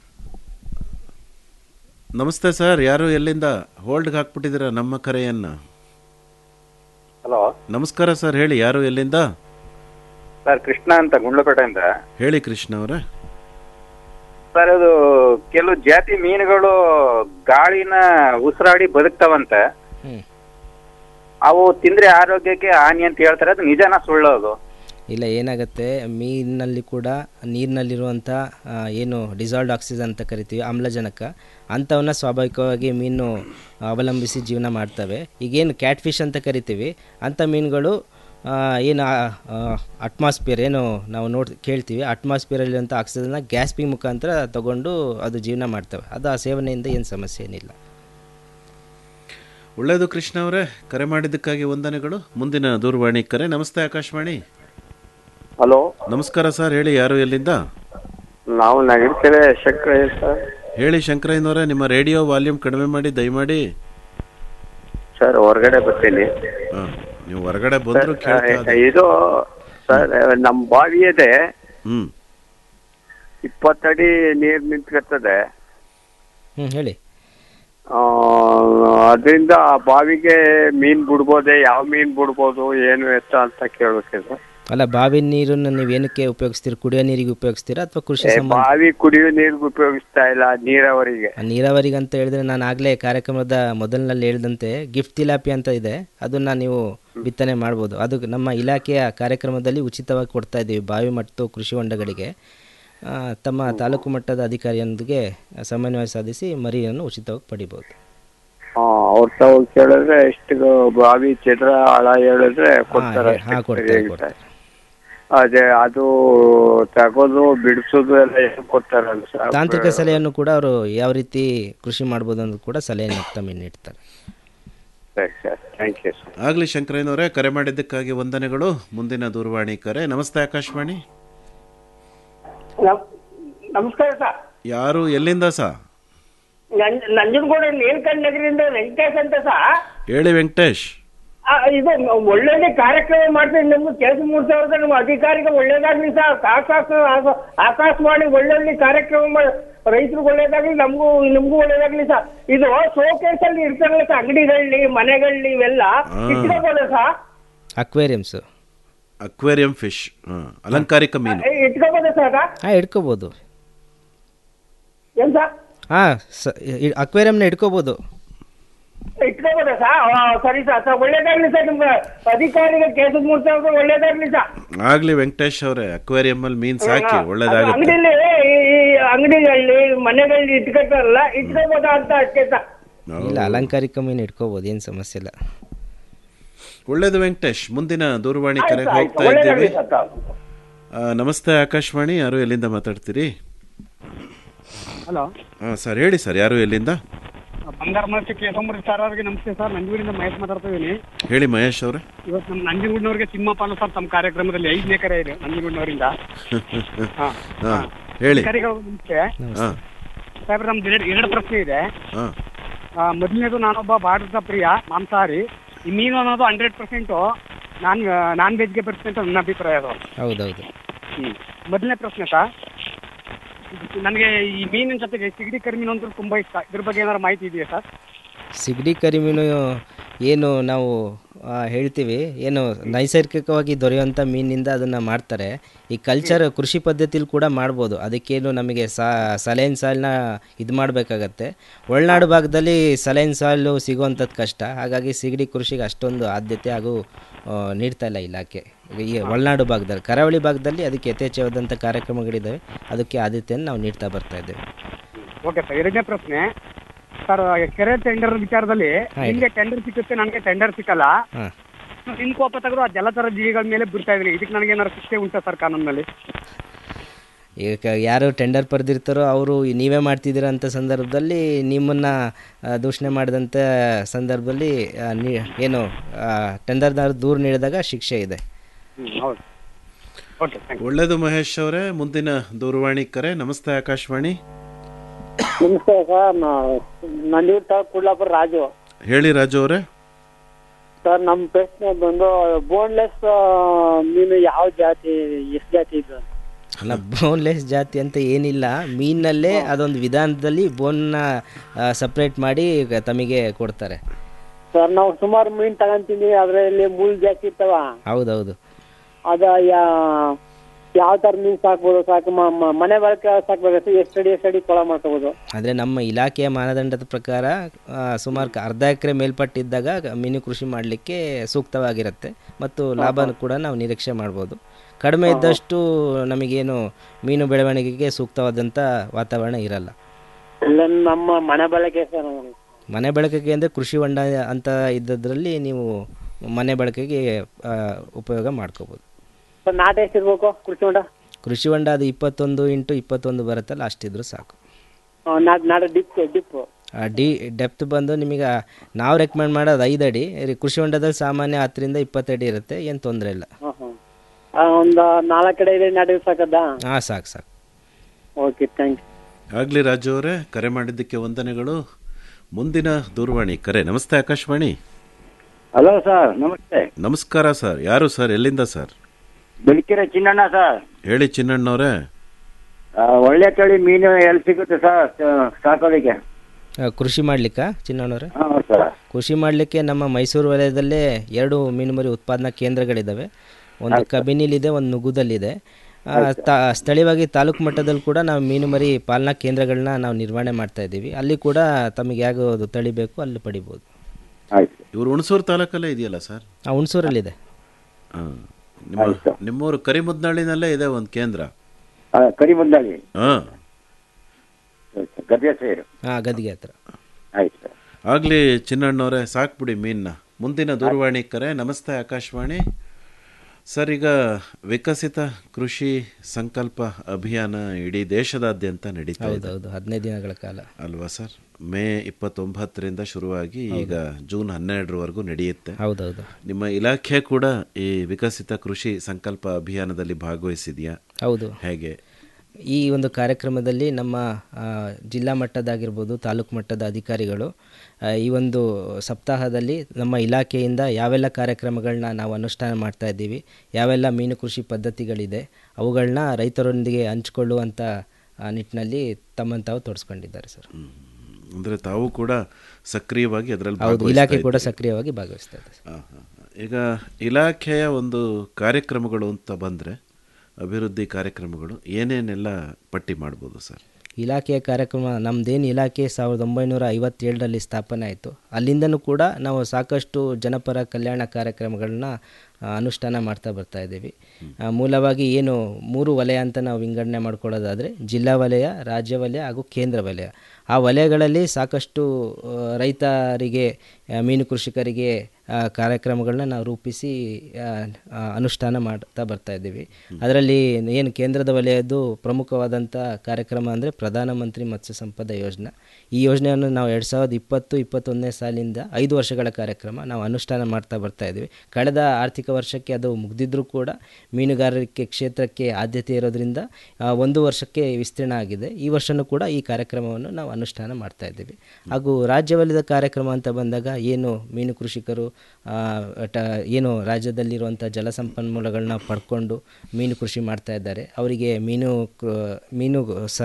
Speaker 5: ನಮಸ್ತೆ ಸರ್ ಯಾರು ಎಲ್ಲಿಂದ ಹೋಲ್ಡ್ಗೆ ಹಾಕ್ಬಿಟ್ಟಿದ್ದೀರಾ ನಮ್ಮ ಕರೆಯನ್ನ
Speaker 7: ಹಲೋ
Speaker 5: ನಮಸ್ಕಾರ ಸರ್ ಹೇಳಿ ಯಾರು ಎಲ್ಲಿಂದ
Speaker 7: ಸರ್ ಕೃಷ್ಣ ಅಂತ ಗುಂಡ್ಲಪೇಟೆಯಿಂದ
Speaker 5: ಹೇಳಿ ಕೃಷ್ಣ ಅವರೇ
Speaker 7: ಸರ್ ಅದು ಕೆಲವು ಜಾತಿ ಮೀನುಗಳು ಗಾಳಿನ ಉಸಿರಾಡಿ ಬದುಕ್ತಾವಂತೆ
Speaker 6: ಹ್ಮ್.
Speaker 7: ಅವು ತಿಂದ್ರೆ ಆರೋಗ್ಯಕ್ಕೆ ಹಾನಿ ಅಂತ ಹೇಳ್ತಾರೆ ಅದು ನಿಜನಾ ಸುಳ್ಳು ಅದು
Speaker 6: ಇಲ್ಲ ಏನಾಗುತ್ತೆ ಮೀನಿನಲ್ಲಿ ಕೂಡ ನೀರಿನಲ್ಲಿರುವಂಥ ಆ, ಏನು ಡಿಸಾಲ್ಡ್ ಆಕ್ಸಿಜನ್ ಅಂತ ಕರಿತೀವಿ ಆಮ್ಲಜನಕ ಅಂಥವನ್ನ ಸ್ವಾಭಾವಿಕವಾಗಿ ಮೀನು ಅವಲಂಬಿಸಿ ಜೀವನ ಮಾಡ್ತವೆ ಈಗೇನು ಕ್ಯಾಟ್ ಫಿಶ್ ಅಂತ ಕರಿತೀವಿ ಅಂಥ ಮೀನುಗಳು ಆ, ಏನು ಅಟ್ಮಾಸ್ಫಿಯರ್ ಏನು ನಾವು ನೋಡ್ ಕೇಳ್ತೀವಿ ಅಟ್ಮಾಸ್ಫಿಯರಲ್ಲಿರುವಂಥ ಆಕ್ಸಿಜನ್ನ ಗ್ಯಾಸ್ಪಿಂಗ್ ಮುಖಾಂತರ ತಗೊಂಡು ಅದು ಜೀವನ ಮಾಡ್ತವೆ ಅದು ಆ ಸೇವನೆಯಿಂದ ಏನು ಸಮಸ್ಯೆ ಏನಿಲ್ಲ
Speaker 5: ಒಳ್ಳೆಯದು ಕೃಷ್ಣ ಅವರೇ ಕರೆ ಮಾಡಿದ್ದಕ್ಕಾಗಿ ವಂದನೆಗಳು ಮುಂದಿನ ದೂರವಾಣಿ ಕರೆ ನಮಸ್ತೆ ಆಕಾಶವಾಣಿ
Speaker 12: ಹಲೋ
Speaker 5: ನಮಸ್ಕಾರ ಸರ್ ಹೇಳಿ ಯಾರು ಎಲ್ಲಿಂದ
Speaker 12: ನಾವು ನಗರಕೆರೆ ಶಂಕರ ಸರ್
Speaker 5: ಹೇಳಿ ಶಂಕರಯ್ಯನವರೇ ನಿಮ್ಮ ರೇಡಿಯೋ ವಾಲ್ಯೂಮ್ ಕಡಿಮೆ ಮಾಡಿ ದಯಮಾಡಿ
Speaker 12: ಸರ್ ಹೊರಗಡೆ ಬರ್ತೀನಿ
Speaker 5: ಹಾ, ನೀವು ಹೊರಗಡೆ ಬಂದ್ರು ಕೇಳ್ತಾ ಇದೆ.
Speaker 12: ಇದು ಸರ್ ನಮ್ಮ ಬಾವಿ ಇದೆ
Speaker 5: ಹ್ಮ್
Speaker 12: ಇಪ್ಪತ್ತಡಿ ನೀರ್ ನಿಂತ್ಕತ್ತದೆ
Speaker 6: ಹ್ಞೂ ಹೇಳಿ
Speaker 12: ಆ, ಅದರಿಂದ ಆ ಬಾವಿಗೆ ಮೀನ್ ಬಿಡ್ಬೋದೆ ಯಾವ ಮೀನ್ ಬಿಡ್ಬೋದು ಏನು ಎತ್ತ ಅಂತ ಕೇಳ್ಬೇಕಿದೆ
Speaker 6: ಅಲ್ಲ ಬಾವಿ ನೀರನ್ನು ನೀವು ಏನಕ್ಕೆ ಉಪಯೋಗಿಸ್ತೀರಾ ಕುಡಿಯೋ ನೀರಿಗೆ ಉಪಯೋಗಿಸ್ತೀರಾ ಅಥವಾ ಕೃಷಿ
Speaker 12: ಏ,
Speaker 6: ಸಂಬಂಧ
Speaker 12: ಬಾವಿ ಕುಡಿಯೋ ನೀರ್ಗೆ ಉಪಯೋಗಿಸ್ತಾ ಇಲ್ಲ ನೀರಾವರಿಗೆ
Speaker 6: ಆ ನೀರಾವರಿಗೆ ಅಂತ ಹೇಳಿದ್ರೆ ನಾನು ಆಗಲೇ ಕಾರ್ಯಕ್ರಮದ ಮೊದಲಿನಲ್ಲಿ ಹೇಳಿದಂತೆ ಗಿಫ್ಟ್ ತಿಲಾಪಿ ಅಂತ ಇದೆ ಅದನ್ನ ನೀವು ಬಿತ್ತನೆ ಮಾಡ್ಬೋದು ಅದು ನಮ್ಮ ಇಲಾಖೆಯ ಕಾರ್ಯಕ್ರಮದಲ್ಲಿ ಉಚಿತವಾಗಿ ಕೊಡ್ತಾ ಇದ್ದೀವಿ ಬಾವಿ ಮತ್ತು ಕೃಷಿ ಹೊಂಡಗಳಿಗೆ ಆ, ತಮ್ಮ ತಾಲೂಕು ಮಟ್ಟದ ಅಧಿಕಾರಿಯೊಂದಿಗೆ ಸಮನ್ವಯ ಸಾಧಿಸಿ ಮರಿಯನ್ನು ಉಚಿತವಾಗಿ ಪಡಿಬೋದು
Speaker 12: ಹಾ ಅವ್ರ ತಾವು ಕೇಳಿದ್ರೆ ಎಷ್ಟು ಬಾವಿ ಚಿತ್ರ ಆಳ ಹೇಳಿದ್ರೆ ಕೊಡ್ತಾರೆ
Speaker 6: ಹಾ,
Speaker 12: ಅಷ್ಟಕ್ಕೆ
Speaker 6: ಕೊಡ್ತಾರೆ,
Speaker 12: ಸರಿಯಾಗಿ.
Speaker 6: ಕೊಡ್ತಾರೆ.
Speaker 12: ಅದೇ ಅದು ತಗೋದು ಬಿಡಿಸೋದು ಎಲ್ಲ ಏನು ಕೊಡ್ತಾರಲ್ಲ ಸರ್
Speaker 6: ತಾಂತ್ರಿಕ ಸಲಹೆಯನ್ನು ಕೂಡ ಅವರು ಯಾವ ರೀತಿ ಕೃಷಿ ಮಾಡ್ಬೋದು ಅನ್ನೋದು ಕೂಡ ಸಲಹೆಯನ್ನು ತಮಗೆ ನೀಡ್ತಾರೆ
Speaker 12: ಸರಿ ಸರ್ ಥ್ಯಾಂಕ್ ಯು ಸರ್
Speaker 5: ಆಗ್ಲಿ ಶಂಕರಯ್ಯನವರೇ ಕರೆ ಮಾಡಿದ್ದಕ್ಕಾಗಿ ವಂದನೆಗಳು ಮುಂದಿನ ದೂರವಾಣಿ ಕರೆ ನಮಸ್ತೆ ಆಕಾಶವಾಣಿ
Speaker 13: ನಮಸ್ಕಾರ ಸರ್
Speaker 5: ಯಾರು ಎಲ್ಲಿಂದ ಸಾ
Speaker 13: ನನ್- ನಂಜನಗೂಡು ನೀಲಕಂಠ ನಗರದಿಂದ ವೆಂಕಟೇಶ್ ಅಂತ ಸಹ
Speaker 5: ಹೇಳಿ ವೆಂಕಟೇಶ್
Speaker 13: ಇದು ಒಳ್ಳೊಳ್ಳೆ ಕಾರ್ಯಕ್ರಮ ಮಾಡ್ತೀವಿ ನಮ್ಗೆ ಕೆಲಸ ಮೂಡ್ಸೋರ್ಗ ನಮ್ಮ ಅಧಿಕಾರಿಗೆ ಒಳ್ಳೇದಾಗ್ಲಿ ಸರ್ ಆಕಾಶ ಆಕ- ಆಕಾಶವಾಣಿ ಒಳ್ಳೊಳ್ಳೆ ಕಾರ್ಯಕ್ರಮ ಮಾಡಿ ರೈತರಿಗೆ ಒಳ್ಳೇದಾಗ್ಲಿ ನಮಗೂ ನಿಮ್ಗೂ ಒಳ್ಳೇದಾಗ್ಲಿ ಸರ್ ಇದು ಶೋಕೇಸ್ ಅಲ್ಲಿ ಇರ್ತಾರಲ್ಲ ಸರ್ ಅಂಗಡಿಗಳಲ್ಲಿ ಮನೆಗಳಲ್ಲಿ ಇವೆಲ್ಲ
Speaker 5: ಹಾ.
Speaker 13: ಇಟ್ಕೋಬೋದ ಸರ್
Speaker 6: ಅಕ್ವೇರಿಯಮ್ಸು
Speaker 5: ಅಕ್ವೇರಿಯಂ ಫಿಶ್ ಅಲಂಕಾರಿಕ ಮೀನು
Speaker 13: ಇಟ್ಕೋಬೋದ ಸರ್
Speaker 6: ಹಾಂ ಇಟ್ಕೋಬೋದು
Speaker 13: ಏನ್ ಸರ್
Speaker 6: ಹಾಂ ಸ ಅಕ್ವೇರಿಯಂನ ಇಟ್ಕೋಬೋದು
Speaker 13: ಇಟ್ಕೋಬೋದ ಸರ್ ಆ, ಸರಿ ಸರ್ ಸರ್ ಒಳ್ಳೇದಾಗ್ಲಿ ಸರ್ ನಿಮ್ಮ ಅಧಿಕಾರಿಗೆ ಕೆಲಸ ಮೂಡ್ಸೋರ್ಗ ಒಳ್ಳೇದಾಗ್ಲಿ ಸರ್
Speaker 5: ಆಗ್ಲಿ ವೆಂಕಟೇಶ್ ಅವರೇ ಅಕ್ವೇರಿಯಂ ಅಲ್ಲಿ ಮೀನ್ ಸಾಕಿ ಒಳ್ಳೇದಾಗುತ್ತೆ
Speaker 13: ಅಂಗಡಿಲಿ ಈ ಅಂಗಡಿಗಳಲ್ಲಿ ಮನೆಗಳಲ್ಲಿ ಇಟ್ಕೊತಾರಲ್ಲ ಇಟ್ಕೋಬೋದಾ ಅಂತ ಅಷ್ಟೇ ಸರ್
Speaker 6: ಇಲ್ಲ ಅಲಂಕಾರಿಕ ಮೀನು ಇಟ್ಕೋಬೋದು ಏನು ಸಮಸ್ಯೆ ಇಲ್ಲ
Speaker 5: ಒಳ್ಳೇದು ವೆಂಕಟೇಶ್ ಮುಂದಿನ ದೂರವಾಣಿ
Speaker 13: ಆಯ್ತು,
Speaker 5: ಕರೆಗೆ
Speaker 13: ಆಯ್ತು.
Speaker 5: ಹೋಗ್ತಾ ಇದ್ದೀವಿ
Speaker 13: ಒಳ್ಳೇದಾಗ್ಲಿ ಸರ್ ತಾವು.
Speaker 5: ಆ, ನಮಸ್ತೆ ಆಕಾಶವಾಣಿ ಯಾರು ಎಲ್ಲಿಂದ ಮಾತಾಡ್ತೀರಿ
Speaker 14: ಹಲೋ
Speaker 5: ಹಾಂ ಸರ್ ಹೇಳಿ ಸರ್ ಯಾರು ಎಲ್ಲಿಂದ
Speaker 14: ಬಂಗಾರ ಮಹರ್ಷಿ ಕೇಸಂಬರಿ ಸರ್ ಅವ್ರಿಗೆ ನಮಸ್ತೆ ಸರ್ ನಂಜನಗೂಡಿಂದ ಮಹೇಶ್ ಮಾತಾಡ್ತಾ ಇದೀನಿ
Speaker 5: ಹೇಳಿ ಮಹೇಶ್ ಅವರೇ
Speaker 14: ಇವತ್ತು ನಮ್ಮ ನಂಜನಗೂಡಿನವ್ರಿಗೆ ಸಿಂಹಪಾಲು ಸರ್ ತಮ್ಮ ಕಾರ್ಯಕ್ರಮದಲ್ಲಿ ಐದನೇ ಕರೆ ಇದೆ ನಂಜನಗೂಡಿನವರಿಂದ ಹಾ.
Speaker 5: ಹಾಂ ಹೇಳಿ
Speaker 14: ಅಧಿಕಾರಿಗಳು ಮುಂಚೆ
Speaker 5: ಹಾಂ
Speaker 14: ಸಾಹೇಬ್ರೆ ನಮ್ದು ಎರಡು ಎರಡು ಪ್ರಶ್ನೆ ಇದೆ
Speaker 5: ಹಾಂ
Speaker 14: ಆ, ಮೊದಲನೇದು ನಾನೊಬ್ಬ ಭಾರತ ಪ್ರಿಯ ಮಾಂಸಾಹಾರಿ ಈ ಮೀನು ಅನ್ನೋದು ಹಂಡ್ರೆಡ್ ಪರ್ಸೆಂಟು ನಾನ್ ನಾನ್ ವೆಜ್ಗೆ ಬರುತ್ತೆ ಅಂತ ನನ್ನ ಅಭಿಪ್ರಾಯ ಅದು
Speaker 6: ಹೌದೌದು
Speaker 14: ಹ್ಮ್ ಮೊದಲನೇ ಪ್ರಶ್ನೆ ಸರ್ ನನಗೆ ಈ ಮೀನಿನ ಜೊತೆಗೆ ಸಿಗಡಿ ಕರಿಮೀನು ಅಂತ ತುಂಬಾ ಇಷ್ಟ ಇದ್ರ ಬಗ್ಗೆ ಏನಾದ್ರು ಮಾಹಿತಿ ಇದೆಯಾ ಸರ್
Speaker 6: ಸಿಗಡಿ ಕರಿಮೀನು ಏನು ನಾವು ಆ, ಹೇಳ್ತೀವಿ ಏನು ನೈಸರ್ಗಿಕವಾಗಿ ದೊರೆಯುವಂಥ ಮೀನಿನಿಂದ ಅದನ್ನು ಮಾಡ್ತಾರೆ ಈ ಕಲ್ಚರ್ ಕೃಷಿ ಪದ್ಧತಿಲಿ ಕೂಡ ಮಾಡ್ಬೋದು ಅದಕ್ಕೇನು ನಮಗೆ ಸಾ ಸಲೈನ್ ಸಾಲ್ನ ಇದು ಮಾಡಬೇಕಾಗತ್ತೆ ಒಳನಾಡು ಭಾಗದಲ್ಲಿ ಸಲೈನ್ ಸಾಲು ಸಿಗುವಂಥದ್ದು ಕಷ್ಟ ಹಾಗಾಗಿ ಸಿಗಡಿ ಕೃಷಿಗೆ ಅಷ್ಟೊಂದು ಆದ್ಯತೆ ಹಾಗೂ ಆ, ನೀಡ್ತಾ ಇಲ್ಲ ಇಲಾಖೆ ಈ ಒಳನಾಡು ಭಾಗದಲ್ಲಿ ಕರಾವಳಿ ಭಾಗದಲ್ಲಿ ಅದಕ್ಕೆ ಯಥೇಚ್ಛವಾದಂಥ ಕಾರ್ಯಕ್ರಮಗಳಿದ್ದಾವೆ ಅದಕ್ಕೆ ಆದ್ಯತೆಯನ್ನು ನಾವು ನೀಡ್ತಾ ಬರ್ತಾ ಇದ್ದೇವೆ
Speaker 14: ಓಕೆ ಸರ್ ಎರಡನೇ ಪ್ರಶ್ನೆ ಸರ್ ಕೆರೆ ಟೆಂಡರ್ ವಿಚಾರದಲ್ಲಿ
Speaker 6: ಹಾ,
Speaker 14: ನಿಮ್ಗೆ ಟೆಂಡರ್ ಸಿಗುತ್ತೆ ನನಗೆ ಟೆಂಡರ್ ಸಿಕ್ಕಲ್ಲ
Speaker 6: ಹಾಂ
Speaker 14: ನಿಮ್ ಕೋಪ ತೆಗೆದು ಆ ಜಲಚರ ಜೀವಿಗಳ ಮೇಲೆ ಬಿಡ್ತಾ ಇದೀನಿ ಇದಕ್ಕೆ ನನಗೆ ಏನಾದ್ರು ಶಿಕ್ಷೆ ಉಂಟಾ ಸರ್ ಕಾನೂನಲ್ಲಿ
Speaker 6: ಈಗ ಯಾರು ಟೆಂಡರ್ ಪಡೆದಿರ್ತಾರೋ ಅವರು ನೀವೇ ಮಾಡ್ತಿದ್ದೀರ ಅಂತ ಸಂದರ್ಭದಲ್ಲಿ ನಿಮ್ಮನ್ನು ದೂಷಣೆ ಮಾಡಿದಂಥ ಸಂದರ್ಭದಲ್ಲಿ ಆ, ನೀ ಏನು ಟೆಂಡರ್ದಾರ ದೂರು ನೀಡಿದಾಗ ಶಿಕ್ಷೆ ಇದೆ
Speaker 14: ಹೌದು ಓಕೆ
Speaker 5: ಒಳ್ಳೇದು ಮಹೇಶ್ ಅವರೇ ಮುಂದಿನ ದೂರವಾಣಿ ಕರೆ ನಮಸ್ತೆ ಆಕಾಶವಾಣಿ
Speaker 15: ನಮಸ್ತೆ ಸರ್ ನಂಜೂರು ತಾಲೂಕು ಕುಡ್ಲಾಪುರ ರಾಜು
Speaker 5: ಹೇಳಿ ರಾಜು ಅವರೇ
Speaker 15: ಸರ್ ನಮ್ಮ ಪ್ರಶ್ನೆ ಬಂದು ಬೋನ್ಲೆಸ್ ಮೀನು ಯಾವ ಜಾತಿ ಎಷ್ಟು ಜಾತಿ ಇದು
Speaker 6: ಅಲ್ಲ ಬೋನ್ಲೆಸ್ ಜಾತಿ ಅಂತ ಏನಿಲ್ಲ ಮೀನಲ್ಲೇ ಅದೊಂದು ವಿಧಾನದಲ್ಲಿ ಬೋನ್ನ ಸಪ್ರೇಟ್ ಮಾಡಿ ಈಗ ತಮಗೆ ಕೊಡ್ತಾರೆ
Speaker 15: ಸರ್ ನಾವು ಸುಮಾರು ಮೀನು ತಗೊಂತೀವಿ ಅದರಲ್ಲಿ ಮುಳ್ಳು ಜಾಸ್ತಿ ಇರ್ತಾವ
Speaker 6: ಹೌದೌದು
Speaker 15: ಅದ ಯಾ- ಯಾವ ತರ ಮೀನು ಸಾಕ್ಬೋದು ಸಾಕು ಮ- ಮ- ಮನೆ ಬಳಕೆ ಸಾಕ್ಬೇಕು ಎಷ್ಟು ಅಡಿ ಎಷ್ಟು ಅಡಿ ಕೊಳ ಮಾಡ್ಕೋಬೋದು
Speaker 6: ಆದರೆ ನಮ್ಮ ಇಲಾಖೆಯ ಮಾನದಂಡದ ಪ್ರಕಾರ ಆ, ಸುಮಾರು ಕ- ಅರ್ಧ ಎಕರೆ ಮೇಲ್ಪಟ್ಟಿದ್ದಾಗ ಮೀನು ಕೃಷಿ ಮಾಡಲಿಕ್ಕೆ ಸೂಕ್ತವಾಗಿರುತ್ತೆ ಮತ್ತು ಲಾಭ ಕೂಡ ನಾವು ನಿರೀಕ್ಷೆ ಮಾಡ್ಬೋದು ಕಡಿಮೆ ಇದ್ದಷ್ಟು ನಮಗೇನು ಮೀನು ಬೆಳವಣಿಗೆಗೆ ಸೂಕ್ತವಾದಂಥ ವಾತಾವರಣ ಇರಲ್ಲ
Speaker 15: ಇಲ್ಲ ನಮ್ಮ ಮನೆ ಬಳಕೆ ಸರ್
Speaker 6: ಮನೆ ಬಳಕೆಗೆ ಅಂದರೆ ಕೃಷಿ ಹೊಂಡ ಅಂತ ಇದ್ದದ್ರಲ್ಲಿ ನೀವು ಮನೆ ಬಳಕೆಗೆ ಆ, ಉಪಯೋಗ ಮಾಡ್ಕೋಬೋದು
Speaker 15: ಸರ್ ನಾಟ ಎಷ್ಟಿರ್ಬೇಕು ಕೃಷಿ ಹೊಂಡ
Speaker 6: ಕೃಷಿ ಹೊಂಡ ಅದು ಇಪ್ಪತ್ತೊಂದು ಇಂಟು ಇಪ್ಪತ್ತೊಂದು ಬರುತ್ತಲ್ಲ ಅಷ್ಟಿದ್ರು ಸಾಕು
Speaker 15: ಆ, ನಾಟ ನಾಟ ಡಿಪ್ ಡಿಪ್
Speaker 6: ಆ, ಡಿ ಡೆಪ್ತ್ ಬಂದು ನಿಮಗೆ ನಾವು ರೆಕಮೆಂಡ್ ಮಾಡೋದು ಐದು ಅಡಿ ರಿ- ಕೃಷಿ ಹೊಂಡದಲ್ಲಿ ಸಾಮಾನ್ಯ ಹತ್ತರಿಂದ ಇಪ್ಪತ್ತು ಅಡಿ ಇರುತ್ತೆ ಏನು ತೊಂದರೆ ಇಲ್ಲ
Speaker 15: ಹಾಂ ಹಾಂ ಆ, ಒಂದು ನಾಲ್ಕು ಕಡೆ ಇದೆ ನಾಟಿಗೆ ಸಾಕದಾ
Speaker 6: ಹಾಂ ಸಾಕು ಸಾಕು
Speaker 15: ಓಕೆ ಥ್ಯಾಂಕ್ ಯು
Speaker 5: ಆಗ್ಲಿ ರಾಜು ಅವರೇ ಕರೆ ಮಾಡಿದ್ದಕ್ಕೆ ವಂದನೆಗಳು ಮುಂದಿನ ದೂರವಾಣಿ ಕರೆ ನಮಸ್ತೆ ಆಕಾಶವಾಣಿ
Speaker 16: ಹಲೋ ಸರ್ ನಮಸ್ತೆ
Speaker 5: ನಮಸ್ಕಾರ ಸರ್ ಯಾರು ಸರ್ ಎಲ್ಲಿಂದ ಸರ್
Speaker 16: ಬೆಳಕೆರೆ ಚಿನ್ನಣ್ಣ ಸರ್
Speaker 5: ಹೇಳಿ ಚಿನ್ನಣ್ಣವ್ರೆ
Speaker 16: ಆ, ಒಳ್ಳೆ ತಳಿ ಮೀನು ಎಲ್ಲಿ ಸಿಗುತ್ತೆ ಸರ್ ಸ- ಸಾಕೋದಕ್ಕೆ
Speaker 6: ಆ, ಕೃಷಿ ಮಾಡ್ಲಿಕ್ಕಾ ಚಿನ್ನಣ್ಣವ್ರೆ
Speaker 16: ಹಾಂ ಸರ್
Speaker 6: ಕೃಷಿ ಮಾಡಲಿಕ್ಕೆ ನಮ್ಮ ಮೈಸೂರು ವಲಯದಲ್ಲೇ ಎರಡು ಮೀನುಮರಿ ಉತ್ಪಾದನಾ ಕೇಂದ್ರಗಳಿದ್ದಾವೆ ಒಂದು
Speaker 16: ಆಯ್ತು.
Speaker 6: ಕಬಿನಿಲಿದೆ ಒಂದು ನುಗುದಲ್ಲಿದೆ ಆ,
Speaker 16: ಆಯ್ತು.
Speaker 6: ತಾ ಸ್ಥಳೀಯವಾಗಿ ತಾಲೂಕು ಮಟ್ಟದಲ್ಲಿ ಕೂಡ ನಾವು ಮೀನುಮರಿ ಪಾಲನಾ ಕೇಂದ್ರಗಳನ್ನ ನಾವು ನಿರ್ವಹಣೆ ಮಾಡ್ತಾ ಇದ್ದೀವಿ ಅಲ್ಲಿ ಕೂಡ ತಮಗೆ ಯಾವುದು ತಳಿ ಬೇಕು ಅಲ್ಲಿ ಪಡಿಬೋದು
Speaker 16: ಆಯ್ತು
Speaker 5: ಇವರು ಹುಣಸೂರು ತಾಲೂಕಲ್ಲೇ ಇದೆಯಲ್ಲ ಸರ್
Speaker 6: ಆ ಹುಣಸೂರಲ್ಲಿದೆ
Speaker 5: ಆ, ನಿಮ್ಮ ನಿಮ್ಮೂರು ಕರಿಮುದ್ನಳ್ಳಿನಲ್ಲೇ ಇದೆ ಒಂದು ಕೇಂದ್ರ
Speaker 16: ಆ, ಕರಿಮುದ್ದಾಳಿ
Speaker 5: ಹಾಂ
Speaker 16: ಗದ್ದೆ ಸೇರು
Speaker 6: ಹಾಂ ಗದಿಗೆ ಹತ್ರ
Speaker 16: ಆಯ್ತು ಸರ್
Speaker 5: ಆಗ್ಲಿ ಚಿನ್ನಣ್ಣವ್ರೆ ಸಾಕ್ಬಿಡಿ ಮೀನ್ನ ಮುಂದಿನ ದೂರವಾಣಿ ಕರೆ ನಮಸ್ತೆ ಆಕಾಶವಾಣಿ ಸರ್ ಈಗ ವಿಕಸಿತ ಕೃಷಿ ಸಂಕಲ್ಪ ಅಭಿಯಾನ ಇಡೀ ದೇಶದಾದ್ಯಂತ ನಡೀತಾ ಇದೆ
Speaker 6: ಹೌದೌದು ಹದಿನೈದು ದಿನಗಳ ಕಾಲ
Speaker 5: ಅಲ್ವಾ ಸರ್ ಮೇ ಇಪ್ಪತ್ತೊಂಬತ್ತರಿಂದ ಶುರುವಾಗಿ ಈಗ ಜೂನ್ ಹನ್ನೆರಡರವರೆಗೂ ನಡೆಯುತ್ತೆ
Speaker 6: ಹೌದೌದು
Speaker 5: ನಿಮ್ಮ ಇಲಾಖೆ ಕೂಡ ಈ ವಿಕಸಿತ ಕೃಷಿ ಸಂಕಲ್ಪ ಅಭಿಯಾನದಲ್ಲಿ ಭಾಗವಹಿಸಿದೆಯಾ
Speaker 6: ಹೌದು
Speaker 5: ಹೇಗೆ
Speaker 6: ಈ ಒಂದು ಕಾರ್ಯಕ್ರಮದಲ್ಲಿ ನಮ್ಮ ಆ, ಜಿಲ್ಲಾ ಮಟ್ಟದಾಗಿರ್ಬೋದು ತಾಲೂಕು ಮಟ್ಟದ ಅಧಿಕಾರಿಗಳು ಆ, ಈ ಒಂದು ಸಪ್ತಾಹದಲ್ಲಿ ನಮ್ಮ ಇಲಾಖೆಯಿಂದ ಯಾವೆಲ್ಲ ಕಾರ್ಯಕ್ರಮಗಳನ್ನ ನಾವು ಅನುಷ್ಠಾನ ಮಾಡ್ತಾ ಇದ್ದೀವಿ ಯಾವೆಲ್ಲ ಮೀನು ಕೃಷಿ ಪದ್ಧತಿಗಳಿದೆ ಅವುಗಳನ್ನ ರೈತರೊಂದಿಗೆ ಹಂಚಿಕೊಳ್ಳುವಂಥ ಆ, ನಿಟ್ಟಿನಲ್ಲಿ ತಮ್ಮನ್ನು ತಾವು ತೊಡಸ್ಕೊಂಡಿದ್ದಾರೆ ಸರ್
Speaker 5: ಅಂದ್ರೆ ತಾವು ಕೂಡ ಸಕ್ರಿಯವಾಗಿ ಅದರಲ್ಲಿ
Speaker 6: ಹೌದು
Speaker 5: ಭಾಗವಹಿಸ್ತಾ
Speaker 6: ಇಲಾಖೆ ಕೂಡ
Speaker 5: ಇದ್ದೀರಿ.
Speaker 6: ಸಕ್ರಿಯವಾಗಿ ಭಾಗವಹಿಸ್ತಾ ಇದೆ
Speaker 5: ಆ, ಆ, ಆ. ಈಗ ಇಲಾಖೆಯ ಒಂದು ಕಾರ್ಯಕ್ರಮಗಳು ಅಂತ ಬಂದರೆ ಅಭಿವೃದ್ಧಿ ಕಾರ್ಯಕ್ರಮಗಳು ಏನೇನೆಲ್ಲ ಪಟ್ಟಿ ಮಾಡ್ಬೋದು ಸರ್
Speaker 6: ಇಲಾಖೆಯ ಕಾರ್ಯಕ್ರಮ ನಮ್ಮದೇನು ಇಲಾಖೆ ಸಾವಿರದ ಒಂಬೈನೂರ ಐವತ್ತೇಳರಲ್ಲಿ ಸ್ಥಾಪನೆ ಆಯಿತು ಅಲ್ಲಿಂದನೂ ಕೂಡ ನಾವು ಸಾಕಷ್ಟು ಜನಪರ ಕಲ್ಯಾಣ ಕಾರ್ಯಕ್ರಮಗಳನ್ನ ಆ, ಅನುಷ್ಠಾನ ಮಾಡ್ತಾ ಬರ್ತಾ ಇದ್ದೀವಿ ಆ, ಮೂಲವಾಗಿ ಏನು ಮೂರು ವಲಯ ಅಂತ ನಾವು ವಿಂಗಡಣೆ ಮಾಡ್ಕೊಳ್ಳೋದಾದರೆ ಜಿಲ್ಲಾ ವಲಯ ರಾಜ್ಯ ವಲಯ ಹಾಗೂ ಕೇಂದ್ರ ವಲಯ ಆ ವಲಯಗಳಲ್ಲಿ ಸಾಕಷ್ಟು ಆ, ರೈತರಿಗೆ ಆ, ಮೀನು ಕೃಷಿಕರಿಗೆ ಆ, ಕಾರ್ಯಕ್ರಮಗಳನ್ನ ನಾವು ರೂಪಿಸಿ ಆ, ಆ, ಅನುಷ್ಠಾನ ಮಾಡ್ತಾ ಬರ್ತಾ ಇದ್ದೀವಿ ಅದರಲ್ಲಿ ಏನು ಕೇಂದ್ರದ ವಲಯದ್ದು ಪ್ರಮುಖವಾದಂಥ ಕಾರ್ಯಕ್ರಮ ಅಂದರೆ ಪ್ರಧಾನಮಂತ್ರಿ ಮತ್ಸ್ಯ ಸಂಪದ ಯೋಜನೆ ಈ ಯೋಜನೆಯನ್ನು ನಾವು ಎರಡು ಸಾವಿರದ ಇಪ್ಪತ್ತು ಇಪ್ಪತ್ತೊಂದನೇ ಸಾಲಿಂದ ಐದು ವರ್ಷಗಳ ಕಾರ್ಯಕ್ರಮ ನಾವು ಅನುಷ್ಠಾನ ಮಾಡ್ತಾ ಬರ್ತಾ ಇದ್ದೀವಿ ಕಳೆದ ಆರ್ಥಿಕ ವರ್ಷಕ್ಕೆ ಅದು ಮುಗ್ದಿದ್ರೂ ಕೂಡ ಮೀನುಗಾರಿಕೆ ಕ್ಷೇತ್ರಕ್ಕೆ ಆದ್ಯತೆ ಇರೋದ್ರಿಂದ ಆ, ಒಂದು ವರ್ಷಕ್ಕೆ ವಿಸ್ತೀರ್ಣ ಆಗಿದೆ ಈ ವರ್ಷನೂ ಕೂಡ ಈ ಕಾರ್ಯಕ್ರಮವನ್ನು ನಾವು ಅನುಷ್ಠಾನ ಮಾಡ್ತಾ ಇದ್ದೀವಿ ಹಾಗೂ ರಾಜ್ಯ ವಲಯದ ಕಾರ್ಯಕ್ರಮ ಅಂತ ಬಂದಾಗ ಏನು ಮೀನು ಕೃಷಿಕರು ಆ, ಟ ಏನು ರಾಜ್ಯದಲ್ಲಿರುವಂಥ ಜಲಸಂಪನ್ಮೂಲಗಳನ್ನ ಪಡ್ಕೊಂಡು ಮೀನು ಕೃಷಿ ಮಾಡ್ತಾ ಇದ್ದಾರೆ ಅವರಿಗೆ ಮೀನು ಕೃ- ಮೀನು ಸ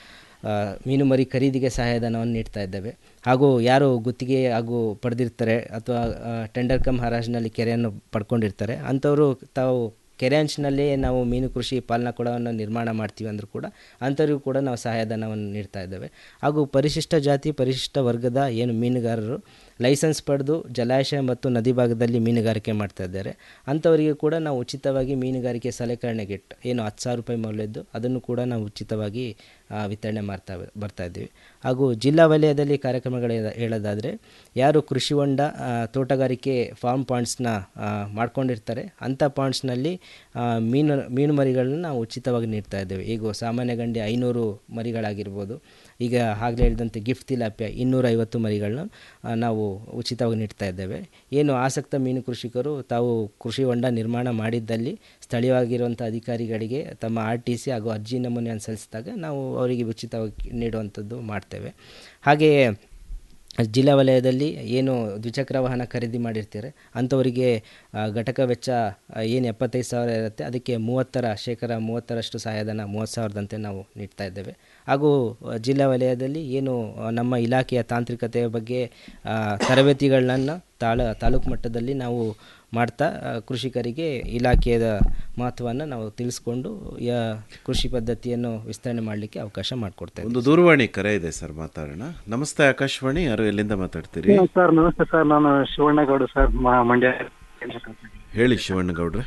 Speaker 6: ಆ, ಮೀನು ಮರಿ ಖರೀದಿಗೆ ಸಹಾಯಧನವನ್ನು ನೀಡ್ತಾ ಇದ್ದೇವೆ ಹಾಗೂ ಯಾರು ಗುತ್ತಿಗೆ ಹಾಗೂ ಪಡೆದಿರ್ತಾರೆ ಅಥವಾ ಟೆಂಡರ್ ಕಮ್ ಹರಾಜಿನಲ್ಲಿ ಕೆರೆಯನ್ನು ಪಡ್ಕೊಂಡಿರ್ತಾರೆ ಅಂಥವರು ತಾವು ಕೆರೆ ಅಂಚಿನಲ್ಲೇ ನಾವು ಮೀನು ಕೃಷಿ ಪಾಲನಾ ಕೊಳವನ್ನು ನಿರ್ಮಾಣ ಮಾಡ್ತೀವಿ ಅಂದರೂ ಕೂಡ ಅಂಥವ್ರಿಗೂ ಕೂಡ ನಾವು ಸಹಾಯಧನವನ್ನು ನೀಡ್ತಾ ಇದ್ದೇವೆ ಹಾಗೂ ಪರಿಶಿಷ್ಟ ಜಾತಿ ಪರಿಶಿಷ್ಟ ವರ್ಗದ ಏನು ಮೀನುಗಾರರು ಲೈಸೆನ್ಸ್ ಪಡೆದು ಜಲಾಶಯ ಮತ್ತು ನದಿ ಭಾಗದಲ್ಲಿ ಮೀನುಗಾರಿಕೆ ಮಾಡ್ತಾ ಇದ್ದಾರೆ ಅಂಥವರಿಗೆ ಕೂಡ ನಾವು ಉಚಿತವಾಗಿ ಮೀನುಗಾರಿಕೆ ಸಲಕರಣೆ ಕಿಟ್ ಏನು ಹತ್ತು ಸಾವಿರ ರೂಪಾಯಿ ಮೌಲ್ಯದ್ದು ಅದನ್ನು ಕೂಡ ನಾವು ಉಚಿತವಾಗಿ ಆ, ವಿತರಣೆ ಮಾಡ್ತಾ ಬರ್ತಾ ಇದ್ದೀವಿ ಹಾಗೂ ಜಿಲ್ಲಾ ವಲಯದಲ್ಲಿ ಕಾರ್ಯಕ್ರಮಗಳು ಹೇಳ- ಹೇಳೋದಾದರೆ ಯಾರು ಕೃಷಿ ಹೊಂಡ ಆ, ತೋಟಗಾರಿಕೆ ಫಾರ್ಮ್ ಪಾಯಿಂಟ್ಸ್ನ ಮಾಡ್ಕೊಂಡಿರ್ತಾರೆ ಅಂಥ ಪಾಯಿಂಟ್ಸ್ನಲ್ಲಿ ಆ, ಮೀನು ಮೀನು ಮರಿಗಳನ್ನ ನಾವು ಉಚಿತವಾಗಿ ನೀಡ್ತಾ ಇದ್ದೇವೆ ಈಗ ಸಾಮಾನ್ಯ ಗಂಡಿ ಐನೂರು ಮರಿಗಳಾಗಿರ್ಬೋದು ಈಗ ಆಗಲೇ ಹೇಳಿದಂತೆ ಗಿಫ್ಟ್ ತಿಲಾಪ್ಯ ಇನ್ನೂರೈವತ್ತು ಮರಿಗಳನ್ನ ಆ, ನಾವು ಉಚಿತವಾಗಿ ನೀಡ್ತಾ ಇದ್ದೇವೆ ಏನು ಆಸಕ್ತ ಮೀನು ಕೃಷಿಕರು ತಾವು ಕೃಷಿ ಹೊಂಡ ನಿರ್ಮಾಣ ಮಾಡಿದ್ದಲ್ಲಿ ಸ್ಥಳೀಯವಾಗಿರುವಂಥ ಅಧಿಕಾರಿಗಳಿಗೆ ತಮ್ಮ ಆರ್ ಟಿ ಸಿ ಹಾಗೂ ಅರ್ಜಿ ನಮೂನೆಯನ್ನು ಸಲ್ಲಿಸಿದಾಗ ನಾವು ಅವರಿಗೆ ಉಚಿತವಾಗಿ ನೀಡುವಂಥದ್ದು ಮಾಡ್ತೇವೆ ಹಾಗೆಯೇ ಜಿಲ್ಲಾ ವಲಯದಲ್ಲಿ ಏನು ದ್ವಿಚಕ್ರ ವಾಹನ ಖರೀದಿ ಮಾಡಿರ್ತಾರೆ ಅಂಥವರಿಗೆ ಆ, ಘಟಕ ವೆಚ್ಚ ಆ, ಏನು ಎಪ್ಪತ್ತೈದು ಸಾವಿರ ಇರುತ್ತೆ ಅದಕ್ಕೆ ಮೂವತ್ತರ ಶೇಕಡ ಮೂವತ್ತರಷ್ಟು ಸಹಾಯಧನ ಮೂವತ್ತು ಸಾವಿರದಂತೆ ನಾವು ನೀಡ್ತಾ ಇದ್ದೇವೆ ಹಾಗೂ ಆ, ಜಿಲ್ಲಾ ವಲಯದಲ್ಲಿ ಏನು ಆ, ನಮ್ಮ ಇಲಾಖೆಯ ತಾಂತ್ರಿಕತೆಯ ಬಗ್ಗೆ ಆ, ತರಬೇತಿಗಳನ್ನ ತಾಳ ತಾಲೂಕು ಮಟ್ಟದಲ್ಲಿ ನಾವು ಮಾಡ್ತಾ ಆ, ಕೃಷಿಕರಿಗೆ ಇಲಾಖೆಯ ಮಹತ್ವವನ್ನು ನಾವು ತಿಳಿಸ್ಕೊಂಡು ಯಾ- ಕೃಷಿ ಪದ್ಧತಿಯನ್ನು ವಿಸ್ತರಣೆ ಮಾಡಲಿಕ್ಕೆ ಅವಕಾಶ ಮಾಡಿಕೊಡ್ತೇವೆ
Speaker 5: ಒಂದು ದೂರವಾಣಿ ಕರೆ ಇದೆ ಸರ್ ಮಾತಾಡೋಣ ನಮಸ್ತೆ ಆಕಾಶವಾಣಿ ಯಾರು ಎಲ್ಲಿಂದ ಮಾತಾಡ್ತೀರಿ
Speaker 17: ಸರ್ ನಮಸ್ತೆ ಸರ್ ನಾನು ಶಿವಣ್ಣಗೌಡ ಸರ್ ಮ- ಮಂಡ್ಯ
Speaker 5: ಹೇಳಿ ಶಿವಣ್ಣಗೌಡ್ರೆ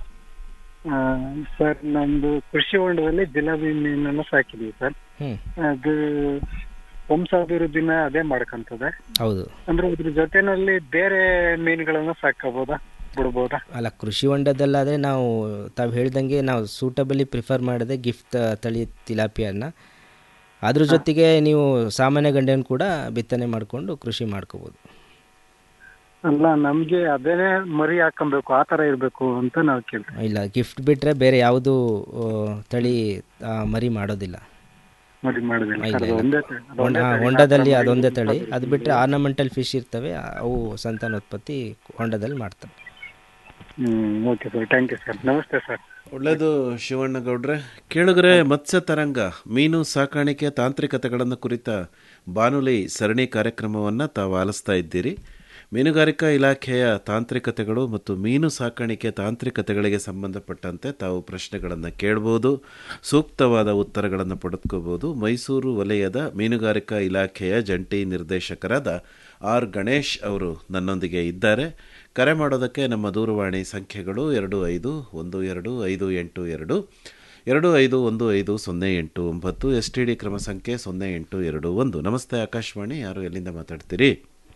Speaker 17: ಆ, ಸರ್ ನಮ್ದು ಕೃಷಿ ಹೊಂಡದಲ್ಲಿ ಜಿಲಾಬಿ ಮೀನನ್ನು ಸಾಕಿದೀವಿ ಸರ್
Speaker 6: ಹ್ಮ್.
Speaker 17: ಅದು ವಂಶಾಭಿವೃದ್ಧಿನ ಅದೇ ಮಾಡ್ಕೊಂತದೆ
Speaker 6: ಹೌದು
Speaker 17: ಅಂದ್ರೆ ಇದ್ರ ಜೊತೆನಲ್ಲಿ ಬೇರೆ ಮೀನುಗಳನ್ನ ಸಾಕಬಹುದಾ ಬಿಡ್ಬೋದಾ
Speaker 6: ಅಲ್ಲ ಕೃಷಿ ಹೊಂಡದಲ್ಲಾದರೆ ನಾವು ತಾವು ಹೇಳ್ದಂಗೆ ನಾವು ಸೂಟಬಲಿ ಪ್ರಿಫರ್ ಮಾಡದೆ ಗಿಫ್ಟ್ ತಳಿ ತಿಲಾಪಿಯನ್ನು ಅದ್ರ ಜೊತೆಗೆ ನೀವು ಸಾಮಾನ್ಯ ಗಂಡೆಯನ್ನು ಕೂಡ ಬಿತ್ತನೆ ಮಾಡಿಕೊಂಡು ಕೃಷಿ ಮಾಡ್ಕೋಬೋದು
Speaker 17: ಅಲ್ಲ ನಮ್ಗೆ ಅದೇನೆ ಮರಿ ಹಾಕೊಬೇಕು ಆ ತರ ಇರ್ಬೇಕು ಅಂತ ನಾವು ಕೇಳ್ತೀವಿ
Speaker 6: ಇಲ್ಲ ಗಿಫ್ಟ್ ಬಿಟ್ಟರೆ ಬೇರೆ ಯಾವುದು ತಳಿ ಆ, ಮರಿ ಮಾಡೋದಿಲ್ಲ
Speaker 17: ಮರಿ ಮಾಡೋದಿಲ್ಲ
Speaker 6: ಇಲ್ಲ,
Speaker 17: ಅದು
Speaker 6: ಇಲ್ಲ.
Speaker 17: ಒಂದೇ ತ- ಅದು
Speaker 6: ಹೊಂಡ
Speaker 17: ಒಂದೇ ತಳಿ
Speaker 6: ಹೊಂಡದಲ್ಲಿ
Speaker 17: ಮಾತ್ರ
Speaker 6: ಅದೊಂದೇ
Speaker 17: ಮರಿ
Speaker 6: ತಳಿ
Speaker 17: ಉತ್ಪತ್ತಿ
Speaker 6: ಅದು ಬಿಟ್ಟರೆ ಆರ್ನಮೆಂಟಲ್ ಫಿಶ್ ಇರ್ತವೆ ಅವು ಸಂತಾನೋತ್ಪತ್ತಿ ಹೊಂಡದಲ್ಲಿ ಮಾಡ್ತವೆ
Speaker 17: ಹ್ಮ್ okay sir thank you sir ನಮಸ್ತೆ ಸರ್
Speaker 5: ಒಳ್ಳೆಯದು ಶಿವಣ್ಣಗೌಡ್ರೆ ಕೇಳುಗರೆ ಮತ್ಸ್ಯ ತರಂಗ ಮೀನು ಸಾಕಾಣಿಕೆ ತಾಂತ್ರಿಕತೆಗಳನ್ನು ಕುರಿತ ಬಾನುಲಿ ಸರಣಿ ಕಾರ್ಯಕ್ರಮವನ್ನು ತಾವು ಆಲಿಸ್ತಾ ಇದ್ದೀರಿ ಮೀನುಗಾರಿಕಾ ಇಲಾಖೆಯ ತಾಂತ್ರಿಕತೆಗಳು ಮತ್ತು ಮೀನು ಸಾಕಾಣಿಕೆ ತಾಂತ್ರಿಕತೆಗಳಿಗೆ ಸಂಬಂಧಪಟ್ಟಂತೆ ತಾವು ಪ್ರಶ್ನೆಗಳನ್ನು ಕೇಳ್ಬೋದು ಸೂಕ್ತವಾದ ಉತ್ತರಗಳನ್ನು ಪಡೆದುಕೋಬೋದು ಮೈಸೂರು ವಲಯದ ಮೀನುಗಾರಿಕಾ ಇಲಾಖೆಯ ಜಂಟಿ ನಿರ್ದೇಶಕರಾದ ಆರ್ ಗಣೇಶ್ ಅವರು ನನ್ನೊಂದಿಗೆ ಇದ್ದಾರೆ ಕರೆ ಮಾಡೋದಕ್ಕೆ ನಮ್ಮ ದೂರವಾಣಿ ಸಂಖ್ಯೆಗಳು ಎರಡು ಐದು ಒಂದು ಎರಡು ಐದು ಎಂಟು ಎರಡು ಎರಡು ಐದು ಒಂದು ಐದು ಸೊನ್ನೆ ಎಂಟು ಒಂಬತ್ತು ಎಸ್ ಟಿ ಡಿ ಕ್ರಮ ಸಂಖ್ಯೆ ಸೊನ್ನೆ ಎಂಟು ಎರಡು ಒಂದು ನಮಸ್ತೆ ಆಕಾಶವಾಣಿ ಯಾರು ಎಲ್ಲಿಂದ ಮಾತಾಡ್ತೀರಿ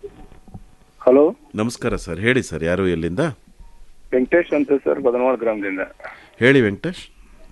Speaker 18: ಹಲೋ
Speaker 5: ನಮಸ್ಕಾರ ಸರ್ ಹೇಳಿ ಸರ್ ಯಾರು ಎಲ್ಲಿಂದ
Speaker 18: ವೆಂಕಟೇಶ್ ಅಂತ ಸರ್ ಬದನವಾಳ ಗ್ರಾಮದಿಂದ
Speaker 5: ಹೇಳಿ ವೆಂಕಟೇಶ್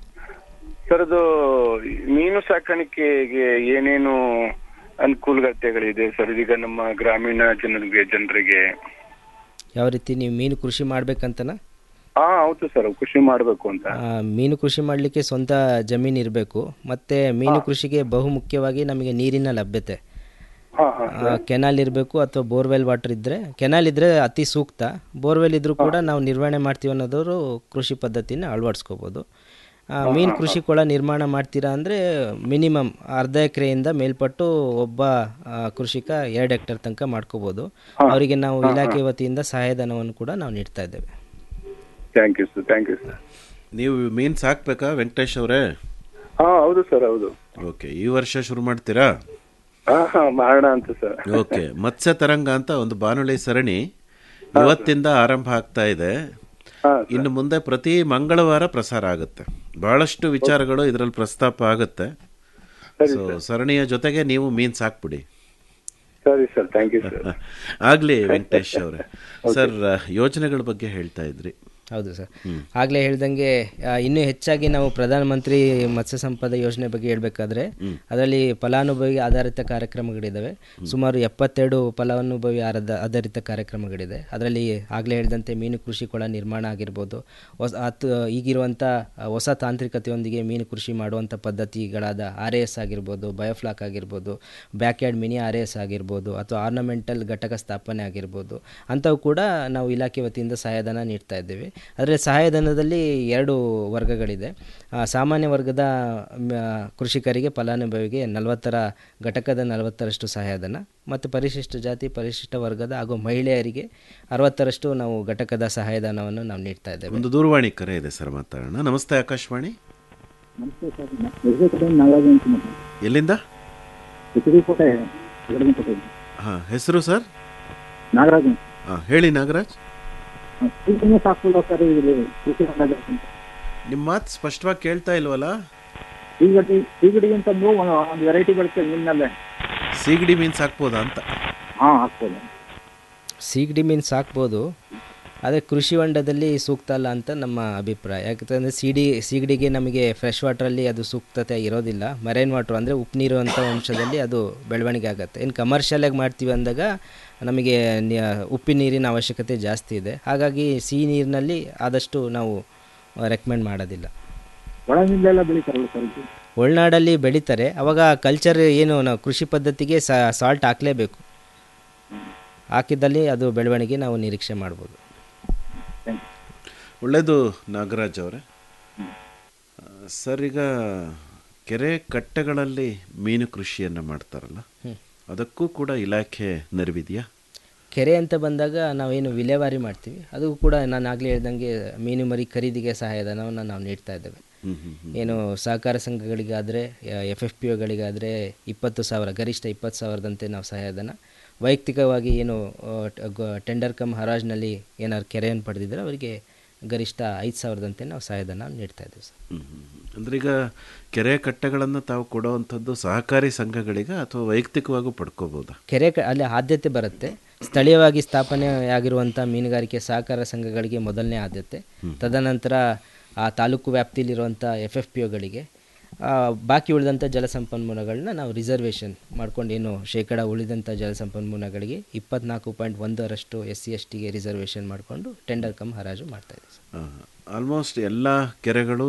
Speaker 18: ಸರ್ ಅದು ಮೀನು ಸಾಕಾಣಿಕೆಗೆ ಏನೇನು ಅನುಕೂಲತೆಗಳಿದೆ ಸರ್ ಇದೀಗ ನಮ್ಮ ಗ್ರಾಮೀಣ ಜನರಿಗೆ ಜನರಿಗೆ
Speaker 6: ಯಾವ ರೀತಿ ನೀವು ಮೀನು ಕೃಷಿ ಮಾಡ್ಬೇಕಂತನಾ
Speaker 18: ಹಾ ಹೌದು ಸರ್ ಕೃಷಿ ಮಾಡಬೇಕು ಅಂತ
Speaker 6: ಆ, ಮೀನು ಕೃಷಿ ಮಾಡಲಿಕ್ಕೆ ಸ್ವಂತ ಜಮೀನು ಇರಬೇಕು ಮತ್ತು ಮೀನು ಕೃಷಿಗೆ ಬಹು ಮುಖ್ಯವಾಗಿ ನಮಗೆ ನೀರಿನ ಲಭ್ಯತೆ
Speaker 18: ಹಾ ಹಾ
Speaker 6: ಆ, ಕೆನಾಲ್ ಇರಬೇಕು ಅಥವಾ ಬೋರ್ವೆಲ್ ವಾಟರ್ ಇದ್ದರೆ ಕೆನಾಲ್ ಇದ್ದರೆ ಅತಿ ಸೂಕ್ತ ಬೋರ್ವೆಲ್ ಇದ್ದರೂ ಕೂಡ ನಾವು ನಿರ್ವಹಣೆ ಮಾಡ್ತೀವಿ ಅನ್ನೋದವರು ಕೃಷಿ ಪದ್ಧತಿನ ಅಳವಡಿಸ್ಕೋಬೋದು ಆ, ಮೀನು ಕೃಷಿ ಕೊಳ ನಿರ್ಮಾಣ ಮಾಡ್ತೀರಾ ಅಂದರೆ ಮಿನಿಮಮ್ ಅರ್ಧ ಎಕರೆಯಿಂದ ಮೇಲ್ಪಟ್ಟು ಒಬ್ಬ ಆ, ಕೃಷಿಕ ಎರಡು ಹೆಕ್ಟೇರ್ ತನಕ ಮಾಡ್ಕೋಬೋದು ಅವರಿಗೆ ನಾವು ಇಲಾಖೆ ವತಿಯಿಂದ ಸಹಾಯಧನವನ್ನು ಕೂಡ ನಾವು ನೀಡ್ತಾ ಇದ್ದೇವೆ
Speaker 18: thank you sir thank you sir
Speaker 5: ನೀವು ಮೀನು ಸಾಕ್ಬೇಕಾ ವೆಂಕಟೇಶ್ ಅವರೇ
Speaker 18: ಹಾ ಹೌದು ಸರ್ ಹೌದು
Speaker 5: ಓಕೆ ಈ ವರ್ಷ ಶುರು ಮಾಡ್ತೀರಾ
Speaker 18: ಹಾ ಹಾ ಮಾಡೋಣ ಅಂತ ಸರ್
Speaker 5: ಓಕೆ ಮತ್ಸ್ಯ ತರಂಗ ಅಂತ ಒಂದು ಬಾನುಲಿ ಸರಣಿ ಇವತ್ತಿಂದ ಆರಂಭ ಆಗ್ತಾ ಇದೆ ಇನ್ನು ಮುಂದೆ ಪ್ರತಿ ಮಂಗಳವಾರ ಪ್ರಸಾರ ಆಗುತ್ತೆ ಬಹಳಷ್ಟು ವಿಚಾರಗಳು ಇದರಲ್ಲಿ ಪ್ರಸ್ತಾಪ ಆಗುತ್ತೆ ಸೊ ಸರಣಿಯ ಜೊತೆಗೆ ನೀವು ಮೀನ್ ಸಾಕ್ಬಿಡಿ
Speaker 18: ಸರಿ ಸರ್ ಥ್ಯಾಂಕ್ ಯು ಸರ್
Speaker 5: ಆಗ್ಲಿ ವೆಂಕಟೇಶ್ ಅವರೇ ಸರ್ ಯೋಜನೆಗಳ ಬಗ್ಗೆ ಹೇಳ್ತಾ ಇದ್ರಿ
Speaker 6: ಹೌದು ಸರ್ ಆಗಲೇ ಹೇಳ್ದಂಗೆ ಆ, ಇನ್ನೂ ಹೆಚ್ಚಾಗಿ ನಾವು ಪ್ರಧಾನಮಂತ್ರಿ ಮತ್ಸ್ಯ ಸಂಪದ ಯೋಜನೆ ಬಗ್ಗೆ ಹೇಳಬೇಕಾದ್ರೆ ಅದರಲ್ಲಿ ಫಲಾನುಭವಿ ಆಧಾರಿತ ಕಾರ್ಯಕ್ರಮಗಳಿದ್ದಾವೆ ಸುಮಾರು ಎಪ್ಪತ್ತೆರಡು ಫಲಾನುಭವಿ ಆರದ ಆಧಾರಿತ ಕಾರ್ಯಕ್ರಮಗಳಿದೆ ಅದರಲ್ಲಿ ಆಗಲೇ ಹೇಳಿದಂತೆ ಮೀನು ಕೃಷಿ ಕೊಳ ನಿರ್ಮಾಣ ಆಗಿರ್ಬೋದು ಹೊಸ ಹತ್ತು ಈಗಿರುವಂಥ ಹೊಸ ತಾಂತ್ರಿಕತೆಯೊಂದಿಗೆ ಮೀನು ಕೃಷಿ ಮಾಡುವಂಥ ಪದ್ಧತಿಗಳಾದ ಆರ್ ಎ ಎಸ್ ಆಗಿರ್ಬೋದು ಬಯೋಫ್ಲಾಕ್ ಆಗಿರ್ಬೋದು backyard mini R A S ಆಗಿರ್ಬೋದು ಅಥವಾ ಆರ್ನಮೆಂಟಲ್ ಘಟಕ ಸ್ಥಾಪನೆ ಆಗಿರ್ಬೋದು ಅಂಥವು ಕೂಡ ನಾವು ಇಲಾಖೆ ವತಿಯಿಂದ ಸಹಾಯಧನ ನೀಡ್ತಾ ಇದ್ದೇವೆ ಅದರಲ್ಲಿ ಸಹಾಯಧನದಲ್ಲಿ ಎರಡು ವರ್ಗಗಳಿದೆ ಆ, ಸಾಮಾನ್ಯ ವರ್ಗದ ಮ್, ಕೃಷಿಕರಿಗೆ ಫಲಾನುಭವಿಗೆ ನಲವತ್ತರ ಘಟಕದ ನಲವತ್ತರಷ್ಟು ಸಹಾಯಧನ ಮತ್ತು ಪರಿಶಿಷ್ಟ ಜಾತಿ ಪರಿಶಿಷ್ಟ ವರ್ಗದ ಹಾಗೂ ಮಹಿಳೆಯರಿಗೆ ಅರವತ್ತರಷ್ಟು ನಾವು ಘಟಕದ ಸಹಾಯಧನವನ್ನು ನಾವು ನೀಡ್ತಾ ಇದ್ದೇವೆ
Speaker 5: ಒಂದು ದೂರವಾಣಿ ಕರೆ ಇದೆ ಸರ್ ಮಾತಾಡೋಣ ನಮಸ್ತೆ ಆಕಾಶವಾಣಿ
Speaker 16: ನಮಸ್ತೆ ಸರ್ ಹೆಸರು ನಾಗರಾಜ್ ಅಂತ ಮಾತಾಡ್ತೀನಿ.
Speaker 5: ಎಲ್ಲಿಂದ
Speaker 16: ಹೆಸರು ಕೋಟೆ ಗದಗಿನ ಕೋಟೆ
Speaker 5: ಹಾ ಹೆಸರು ಸರ್
Speaker 16: ನಾಗರಾಜ್ ಅಂತ.
Speaker 5: ಹಾ ಹೇಳಿ ನಾಗರಾಜ್
Speaker 16: ಸೀಗಡಿನೇ ಸಾಕ್ಬೋದು ಸರ್ ಇಲ್ಲಿ ಕೃಷಿ ಹೊಂಡದ ಅಂತ.
Speaker 5: ನಿಮ್ಮ ಮಾತು ಸ್ಪಷ್ಟವಾಗಿ ಕೇಳ್ತಾ ಇಲ್ವಲ್ಲ
Speaker 16: ಸೀಗಡಿ ಸೀಗಡಿ ಅಂತ ಒಂದು ಒಂದು ವೆರೈಟಿ ಬರುತ್ತೆ ಮೀನಲ್ಲೇ
Speaker 5: ಸೀಗಡಿ ಮೀನ್ ಸಾಕ್ಬೋದಾ ಅಂತ
Speaker 16: ಹಾ ಹಾಕ್ಬೋದು
Speaker 6: ಸೀಗಡಿ ಮೀನು ಸಾಕ್ಬೋದು ಆದರೆ ಕೃಷಿ ಹೊಂಡದಲ್ಲಿ ಸೂಕ್ತ ಅಲ್ಲ ಅಂತ ನಮ್ಮ ಅಭಿಪ್ರಾಯ ಯಾಕಂತಂದರೆ ಸಿಡಿ ಸೀಗಡಿಗೆ ನಮಗೆ ಫ್ರೆಶ್ ವಾಟ್ರಲ್ಲಿ ಅದು ಸೂಕ್ತತೆ ಇರೋದಿಲ್ಲ ಮರೈನ್ ವಾಟ್ರ್ ಅಂದರೆ ಉಪ್ಪು ನೀರು ಅಂತ ಅಂಶದಲ್ಲಿ ಅದು ಬೆಳವಣಿಗೆ ಆಗುತ್ತೆ ಇನ್ನು ಕಮರ್ಷಿಯಲಾಗಿ ಮಾಡ್ತೀವಿ ಅಂದಾಗ ನಮಗೆ ನಿ- ಉಪ್ಪಿನ ನೀರಿನ ಅವಶ್ಯಕತೆ ಜಾಸ್ತಿ ಇದೆ ಹಾಗಾಗಿ ಸಿಹಿ ನೀರಿನಲ್ಲಿ ಆದಷ್ಟು ನಾವು ರೆಕಮೆಂಡ್ ಮಾಡೋದಿಲ್ಲ
Speaker 16: ಒಳಗಿಂದೆಲ್ಲ ಬೆಳಿತಾರಲ್ಲ ಸರ್ ಇದು
Speaker 6: ಒಳನಾಡಲ್ಲಿ ಬೆಳೀತಾರೆ ಅವಾಗ ಕಲ್ಚರ್ ಏನು ನಾವು ಕೃಷಿ ಪದ್ಧತಿಗೆ ಸಾಲ್ಟ್ ಹಾಕಲೇಬೇಕು ಹಾಕಿದ್ದಲ್ಲಿ ಅದು ಬೆಳವಣಿಗೆ ನಾವು ನಿರೀಕ್ಷೆ ಮಾಡ್ಬೋದು
Speaker 5: ಒಳ್ಳೆಯದು ನಾಗರಾಜ್ ಅವರೇ ಆ, ಸರ್ ಈಗ ಕೆರೆ ಕಟ್ಟೆಗಳಲ್ಲಿ ಮೀನು ಕೃಷಿಯನ್ನು ಮಾಡ್ತಾರಲ್ಲ
Speaker 6: ಹ್ಮ್.
Speaker 5: ಅದಕ್ಕೂ ಕೂಡ ಇಲಾಖೆ ನೆರವಿದೆಯಾ
Speaker 6: ಕೆರೆ ಅಂತ ಬಂದಾಗ ನಾವೇನು ವಿಲೇವಾರಿ ಮಾಡ್ತೀವಿ ಅದು ಕೂಡ ನಾನು ಆಗಲೇ ಹೇಳ್ದಂಗೆ ಮೀನು ಮರಿ ಖರೀದಿಗೆ ಸಹಾಯಧನವನ್ನು ನಾವು ನೀಡ್ತಾ ಇದ್ದೇವೆ
Speaker 5: ಹ್ಮ್, ಹ್ಮ್, ಹ್ಮ್.
Speaker 6: ಏನು ಸಹಕಾರ ಸಂಘಗಳಿಗಾದರೆ ಎಫ್ ಎಫ್ ಪಿ ಒಗಳಿಗಾದರೆ ಇಪ್ಪತ್ತು ಸಾವಿರ ಗರಿಷ್ಠ ಇಪ್ಪತ್ತು ಸಾವಿರದಂತೆ ನಾವು ಸಹಾಯಧನ ವೈಯಕ್ತಿಕವಾಗಿ ಏನು ಆ, ಟ- ಗ- ಟೆಂಡರ್ ಕಮ್ ಹರಾಜ್ನಲ್ಲಿ ಏನಾದ್ರು ಕೆರೆಯನ್ನು ಪಡೆದಿದ್ದರೆ ಅವರಿಗೆ ಗರಿಷ್ಠ ಐದು ಸಾವಿರದಂತೆ ನಾವು ಸಹಾಯಧನ ನೀಡ್ತಾ ಇದ್ದೇವೆ ಸರ್
Speaker 5: ಹ್ಮ್, ಹ್ಮ್, ಹ್ಮ್. ಅಂದ್ರೆ ಈಗ ಕೆರೆ ಕಟ್ಟೆಗಳನ್ನು ತಾವು ಕೊಡುವಂಥದ್ದು ಸಹಕಾರಿ ಸಂಘಗಳಿಗೆ ಅಥವಾ ವೈಯಕ್ತಿಕವಾಗೂ ಪಡ್ಕೋಬೋದಾ
Speaker 6: ಕೆರೆ ಕ ಅಲ್ಲಿ ಆದ್ಯತೆ ಬರುತ್ತೆ ಸ್ಥಳೀಯವಾಗಿ ಸ್ಥಾಪನೆ ಆಗಿರುವಂಥ ಮೀನುಗಾರಿಕೆ ಸಹಕಾರ ಸಂಘಗಳಿಗೆ ಮೊದಲನೇ ಆದ್ಯತೆ ತದನಂತರ ಆ ತಾಲೂಕು ವ್ಯಾಪ್ತಿಯಲ್ಲಿರುವಂಥ ಎಫ್ ಎಫ್ ಪಿ ಒಗಳಿಗೆ ಆ, ಬಾಕಿ ಉಳಿದಂಥ ಜಲಸಂಪನ್ಮೂಲಗಳನ್ನ ನಾವು ರಿಸರ್ವೇಷನ್ ಮಾಡ್ಕೊಂಡು ಏನು ಶೇಕಡ ಉಳಿದಂಥ ಜಲಸಂಪನ್ಮೂಲಗಳಿಗೆ ಇಪ್ಪತ್ನಾಲ್ಕು ಪಾಯಿಂಟ್ ಒಂದರಷ್ಟು ಎಸ್ ಸಿ ಎಸ್ ಟಿಗೆ ರಿಸರ್ವೇಷನ್ ಮಾಡಿಕೊಂಡು ಟೆಂಡರ್ ಕಮ್ ಹರಾಜು ಮಾಡ್ತಾ ಇದ್ದೀವಿ
Speaker 5: ಆಲ್ಮೋಸ್ಟ್ ಎಲ್ಲ ಕೆರೆಗಳು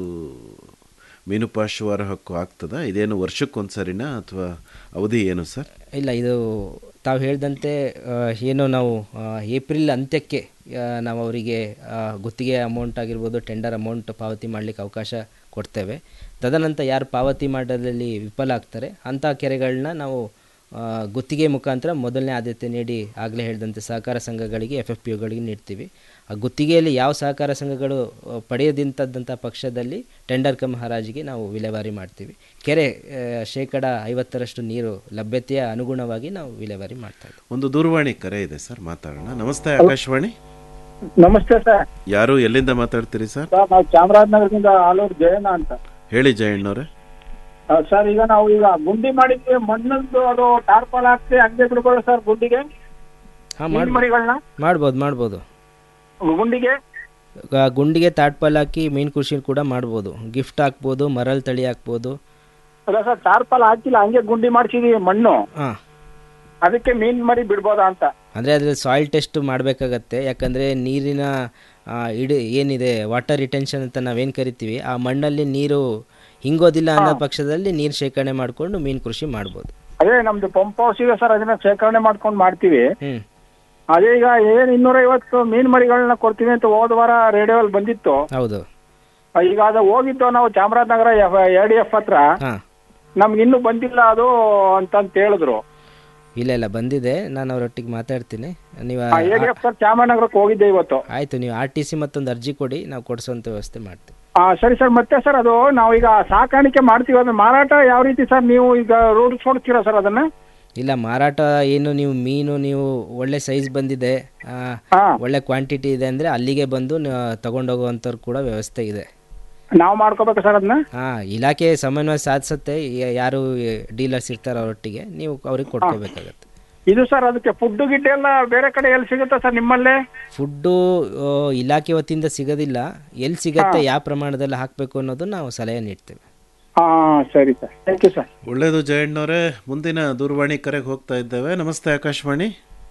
Speaker 5: ಮೀನು ಪಾಶುವಾರ ಹಕ್ಕು ಆಗ್ತದ ಇದೇನು ವರ್ಷಕ್ಕೊಂದ್ಸರಿನಾ ಅಥವಾ ಅವಧಿ ಏನು ಸರ್
Speaker 6: ಇಲ್ಲ ಇದು ತಾವು ಹೇಳಿದಂತೆ ಆ, ಏನು ನಾವು ಆ, ಏಪ್ರಿಲ್ ಅಂತ್ಯಕ್ಕೆ ಆ, ನಾವು ಅವರಿಗೆ ಆ, ಗುತ್ತಿಗೆ ಅಮೌಂಟ್ ಆಗಿರ್ಬೋದು ಟೆಂಡರ್ ಅಮೌಂಟ್ ಪಾವತಿ ಮಾಡಲಿಕ್ಕೆ ಅವಕಾಶ ಕೊಡ್ತೇವೆ ತದನಂತರ ಯಾರು ಪಾವತಿ ಮಾಡೋದ್ರಲ್ಲಿ ವಿಫಲ ಆಗ್ತಾರೆ ಅಂಥ ಕೆರೆಗಳನ್ನ ನಾವು ಆ, ಗುತ್ತಿಗೆ ಮುಖಾಂತರ ಮೊದಲನೇ ಆದ್ಯತೆ ನೀಡಿ ಆಗಲೇ ಹೇಳಿದಂತೆ ಸಹಕಾರ ಸಂಘಗಳಿಗೆ ಎಫ್ ಎಫ್ ಪಿ ಯುಗಳಿಗೆ ನೀಡ್ತೀವಿ ಆ ಗುತ್ತಿಗೆಯಲ್ಲಿ ಯಾವ ಸಹಕಾರ ಸಂಘಗಳು ಆ, ಪಡೆಯದಿಂತದ್ದಂಥ ಪಕ್ಷದಲ್ಲಿ ಟೆಂಡರ್ ಕಮ್ ಹರಾಜಿಗೆ ನಾವು ವಿಲೇವಾರಿ ಮಾಡ್ತೀವಿ ಕೆರೆ ಆ, ಶೇಕಡ ಐವತ್ತರಷ್ಟು ನೀರು ಲಭ್ಯತೆಯ ಅನುಗುಣವಾಗಿ ನಾವು ವಿಲೇವಾರಿ ಮಾಡ್ತಾ ಇದ್ದೀವಿ
Speaker 5: ಒಂದು ದೂರವಾಣಿ ಕರೆ ಇದೆ ಸರ್ ಮಾತಾಡೋಣ ನಮಸ್ತೆ ಆಕಾಶವಾಣಿ
Speaker 19: ನಮಸ್ತೆ ಸರ್
Speaker 5: ಯಾರು ಎಲ್ಲಿಂದ ಮಾತಾಡ್ತೀರಿ ಸರ್
Speaker 19: ಸರ್ ನಾವು ಚಾಮರಾಜನಗರದಿಂದ ಆಲೂರು ಜಯಣ್ಣ ಅಂತ
Speaker 5: ಹೇಳಿ ಜಯಣ್ಣವ್ರೆ
Speaker 19: ಆ, ಸರ್ ಈಗ ನಾವು ಈಗ ಗುಂಡಿ ಮಾಡಿದ್ವಿ ಮಣ್ಣಂದು ಅದು ಟಾರ್ಪಲ್ ಹಾಕ್ಸಿ ಹಂಗೆ ಬಿಡ್ಬೋದು ಸರ್ ಗುಂಡಿಗೆ
Speaker 6: ಹಾಂ
Speaker 19: ಮೀನ್
Speaker 6: ಮಾಡ್ಬೋದು
Speaker 19: ಮರಿಗಳನ್ನ
Speaker 6: ಮಾಡ್ಬೋದು ಮಾಡ್ಬೋದು
Speaker 19: ಗುಂಡಿಗೆ
Speaker 6: ಆ, ಗುಂಡಿಗೆ ತಾಟ್ಪಲ್ ಹಾಕಿ ಮೀನು ಕೃಷಿ ಕೂಡ ಮಾಡ್ಬೋದು ಗಿಫ್ಟ್ ಹಾಕ್ಬೋದು ಮರಲ್ ತಳಿ ಹಾಕ್ಬೋದು
Speaker 19: ಅಲ್ಲ ಸರ್ ಟಾರ್ಪಲ್ ಹಾಕಿಲ್ಲ ಹಂಗೆ ಗುಂಡಿ ಮಾಡ್ಸಿದೀವಿ ಮಣ್ಣು
Speaker 6: ಹಾಂ
Speaker 19: ಅದಕ್ಕೆ ಮೀನ್ ಮರಿ ಬಿಡ್ಬೋದಾ ಅಂತ
Speaker 6: ಅಂದರೆ ಅದ್ರಲ್ಲಿ ಸಾಯಿಲ್ ಟೆಸ್ಟ್ ಮಾಡಬೇಕಾಗತ್ತೆ ಯಾಕಂದರೆ ನೀರಿನ ಆ, ಇಡಿ ಏನಿದೆ ವಾಟರ್ ರಿಟೆನ್ಷನ್ ಅಂತ ನಾವೇನು ಕರಿತೀವಿ ಆ ಮಣ್ಣಲ್ಲಿ ನೀರು ಹಿಂಗೋದಿಲ್ಲ ಅನ್ನೋ ಪಕ್ಷದಲ್ಲಿ ನೀರು ಶೇಖರಣೆ ಮಾಡಿಕೊಂಡು ಮೀನು ಕೃಷಿ ಮಾಡ್ಬೋದು
Speaker 19: ಅದೇ ನಮ್ದು ಪಂಪ್ ಹೌಸ್ ಇದೆ ಸರ್ ಅದನ್ನ ಶೇಖರಣೆ ಮಾಡ್ಕೊಂಡು ಮಾಡ್ತೀವಿ
Speaker 6: ಹ್ಞೂ
Speaker 19: ಅದೇ ಈಗ ಏನ್ ಇನ್ನೂರ ಐವತ್ತು ಮೀನ್ ಮರಿಗಳನ್ನ ಕೊಡ್ತೀವಿ ಅಂತ ಹೋದ ವಾರ ರೇಡಿಯೋಲ್ಲಿ ಬಂದಿತ್ತು
Speaker 6: ಹೌದು
Speaker 19: ಆ, ಈಗ ಅದು ಹೋಗಿದ್ದು ನಾವು ಚಾಮರಾಜನಗರ ಎ ಡಿ ಎಫ್ ಹತ್ರ
Speaker 6: ಹಾಂ
Speaker 19: ನಮ್ಗೆ ಇನ್ನೂ ಬಂದಿಲ್ಲ ಅದು ಅಂತಂತ ಹೇಳಿದ್ರು
Speaker 6: ಇಲ್ಲ ಇಲ್ಲ ಬಂದಿದೆ ನಾನು ಅವರೊಟ್ಟಿಗೆ ಮಾತಾಡ್ತೀನಿ ನೀವು
Speaker 19: ಎ ಡಿ ಎಫ್ ಸರ್ ಚಾಮರಾಜನಗರಕ್ಕೆ ಹೋಗಿದ್ದೆ ಇವತ್ತು
Speaker 6: ಆಯಿತು ನೀವು ಆರ್ ಟಿ ಸಿ ಮತ್ತೊಂದು ಅರ್ಜಿ ಕೊಡಿ ನಾವು ಕೊಡಿಸೋಂಥ ವ್ಯವಸ್ಥೆ ಮಾಡ್ತೀವಿ
Speaker 19: ಆ, ಸರಿ ಸರ್ ಮತ್ತೆ ಸರ್ ಅದು ನಾವು ಈಗ ಸಾಕಾಣಿಕೆ ಮಾಡ್ತೀವಿ ಅದನ್ನ ಮಾರಾಟ ಯಾವ ರೀತಿ ಸರ್ ನೀವು ಈಗ ರೂಢಿಸ್ಕೊಡ್ತೀರಾ ಸರ್ ಅದನ್ನ
Speaker 6: ಇಲ್ಲ ಮಾರಾಟ ಏನು ನೀವು ಮೀನು ನೀವು ಒಳ್ಳೆ ಸೈಜ್ ಬಂದಿದೆ ಆ, ಒಳ್ಳೆ ಕ್ವಾಂಟಿಟಿ ಇದೆ ಅಂದರೆ ಅಲ್ಲಿಗೆ ಬಂದು ನ- ತಗೊಂಡೋಗುವಂಥವ್ರು ಕೂಡ ವ್ಯವಸ್ಥೆ ಇದೆ
Speaker 19: ನಾವು ಮಾಡ್ಕೋಬೇಕಾ ಸರ್ ಅದನ್ನ
Speaker 6: ಹಾಂ ಇಲಾಖೆ ಸಮನ್ವಯ ಸಾಧಿಸುತ್ತೆ ಯ- ಯಾರು ಡೀಲರ್ಸ್ ಇರ್ತಾರೆ ಅವರೊಟ್ಟಿಗೆ ನೀವು ಅವ್ರಿಗೆ ಕೊಡ್ಕೋಬೇಕಾಗತ್ತೆ
Speaker 19: ಇದು ಸರ್ ಅದಕ್ಕೆ ಫುಡ್ ಗಿಡ್ ಎಲ್ಲ ಬೇರೆ ಕಡೆ ಎಲ್ಲಿ ಸಿಗುತ್ತಾ ಸರ್ ನಿಮ್ಮಲ್ಲೇ
Speaker 6: ಫುಡ್ಡು ಇಲಾಖೆ ವತಿಯಿಂದ ಸಿಗೋದಿಲ್ಲ ಎಲ್ಲಿ ಸಿಗತ್ತೆ ಯಾವ ಪ್ರಮಾಣದಲ್ಲಿ ಹಾಕಬೇಕು ಅನ್ನೋದು ನಾವು ಸಲಹೆ ನೀಡ್ತೇವೆ
Speaker 19: ಹಾ ಸರಿ ಸರ್ ಥ್ಯಾಂಕ್ ಯು ಸರ್
Speaker 5: ಒಳ್ಳೇದು ಜಯಣ್ಣವ್ರೆ ಮುಂದಿನ ದೂರವಾಣಿ ಕರೆಗೆ ಹೋಗ್ತಾ ಇದ್ದೇವೆ ನಮಸ್ತೆ ಆಕಾಶವಾಣಿ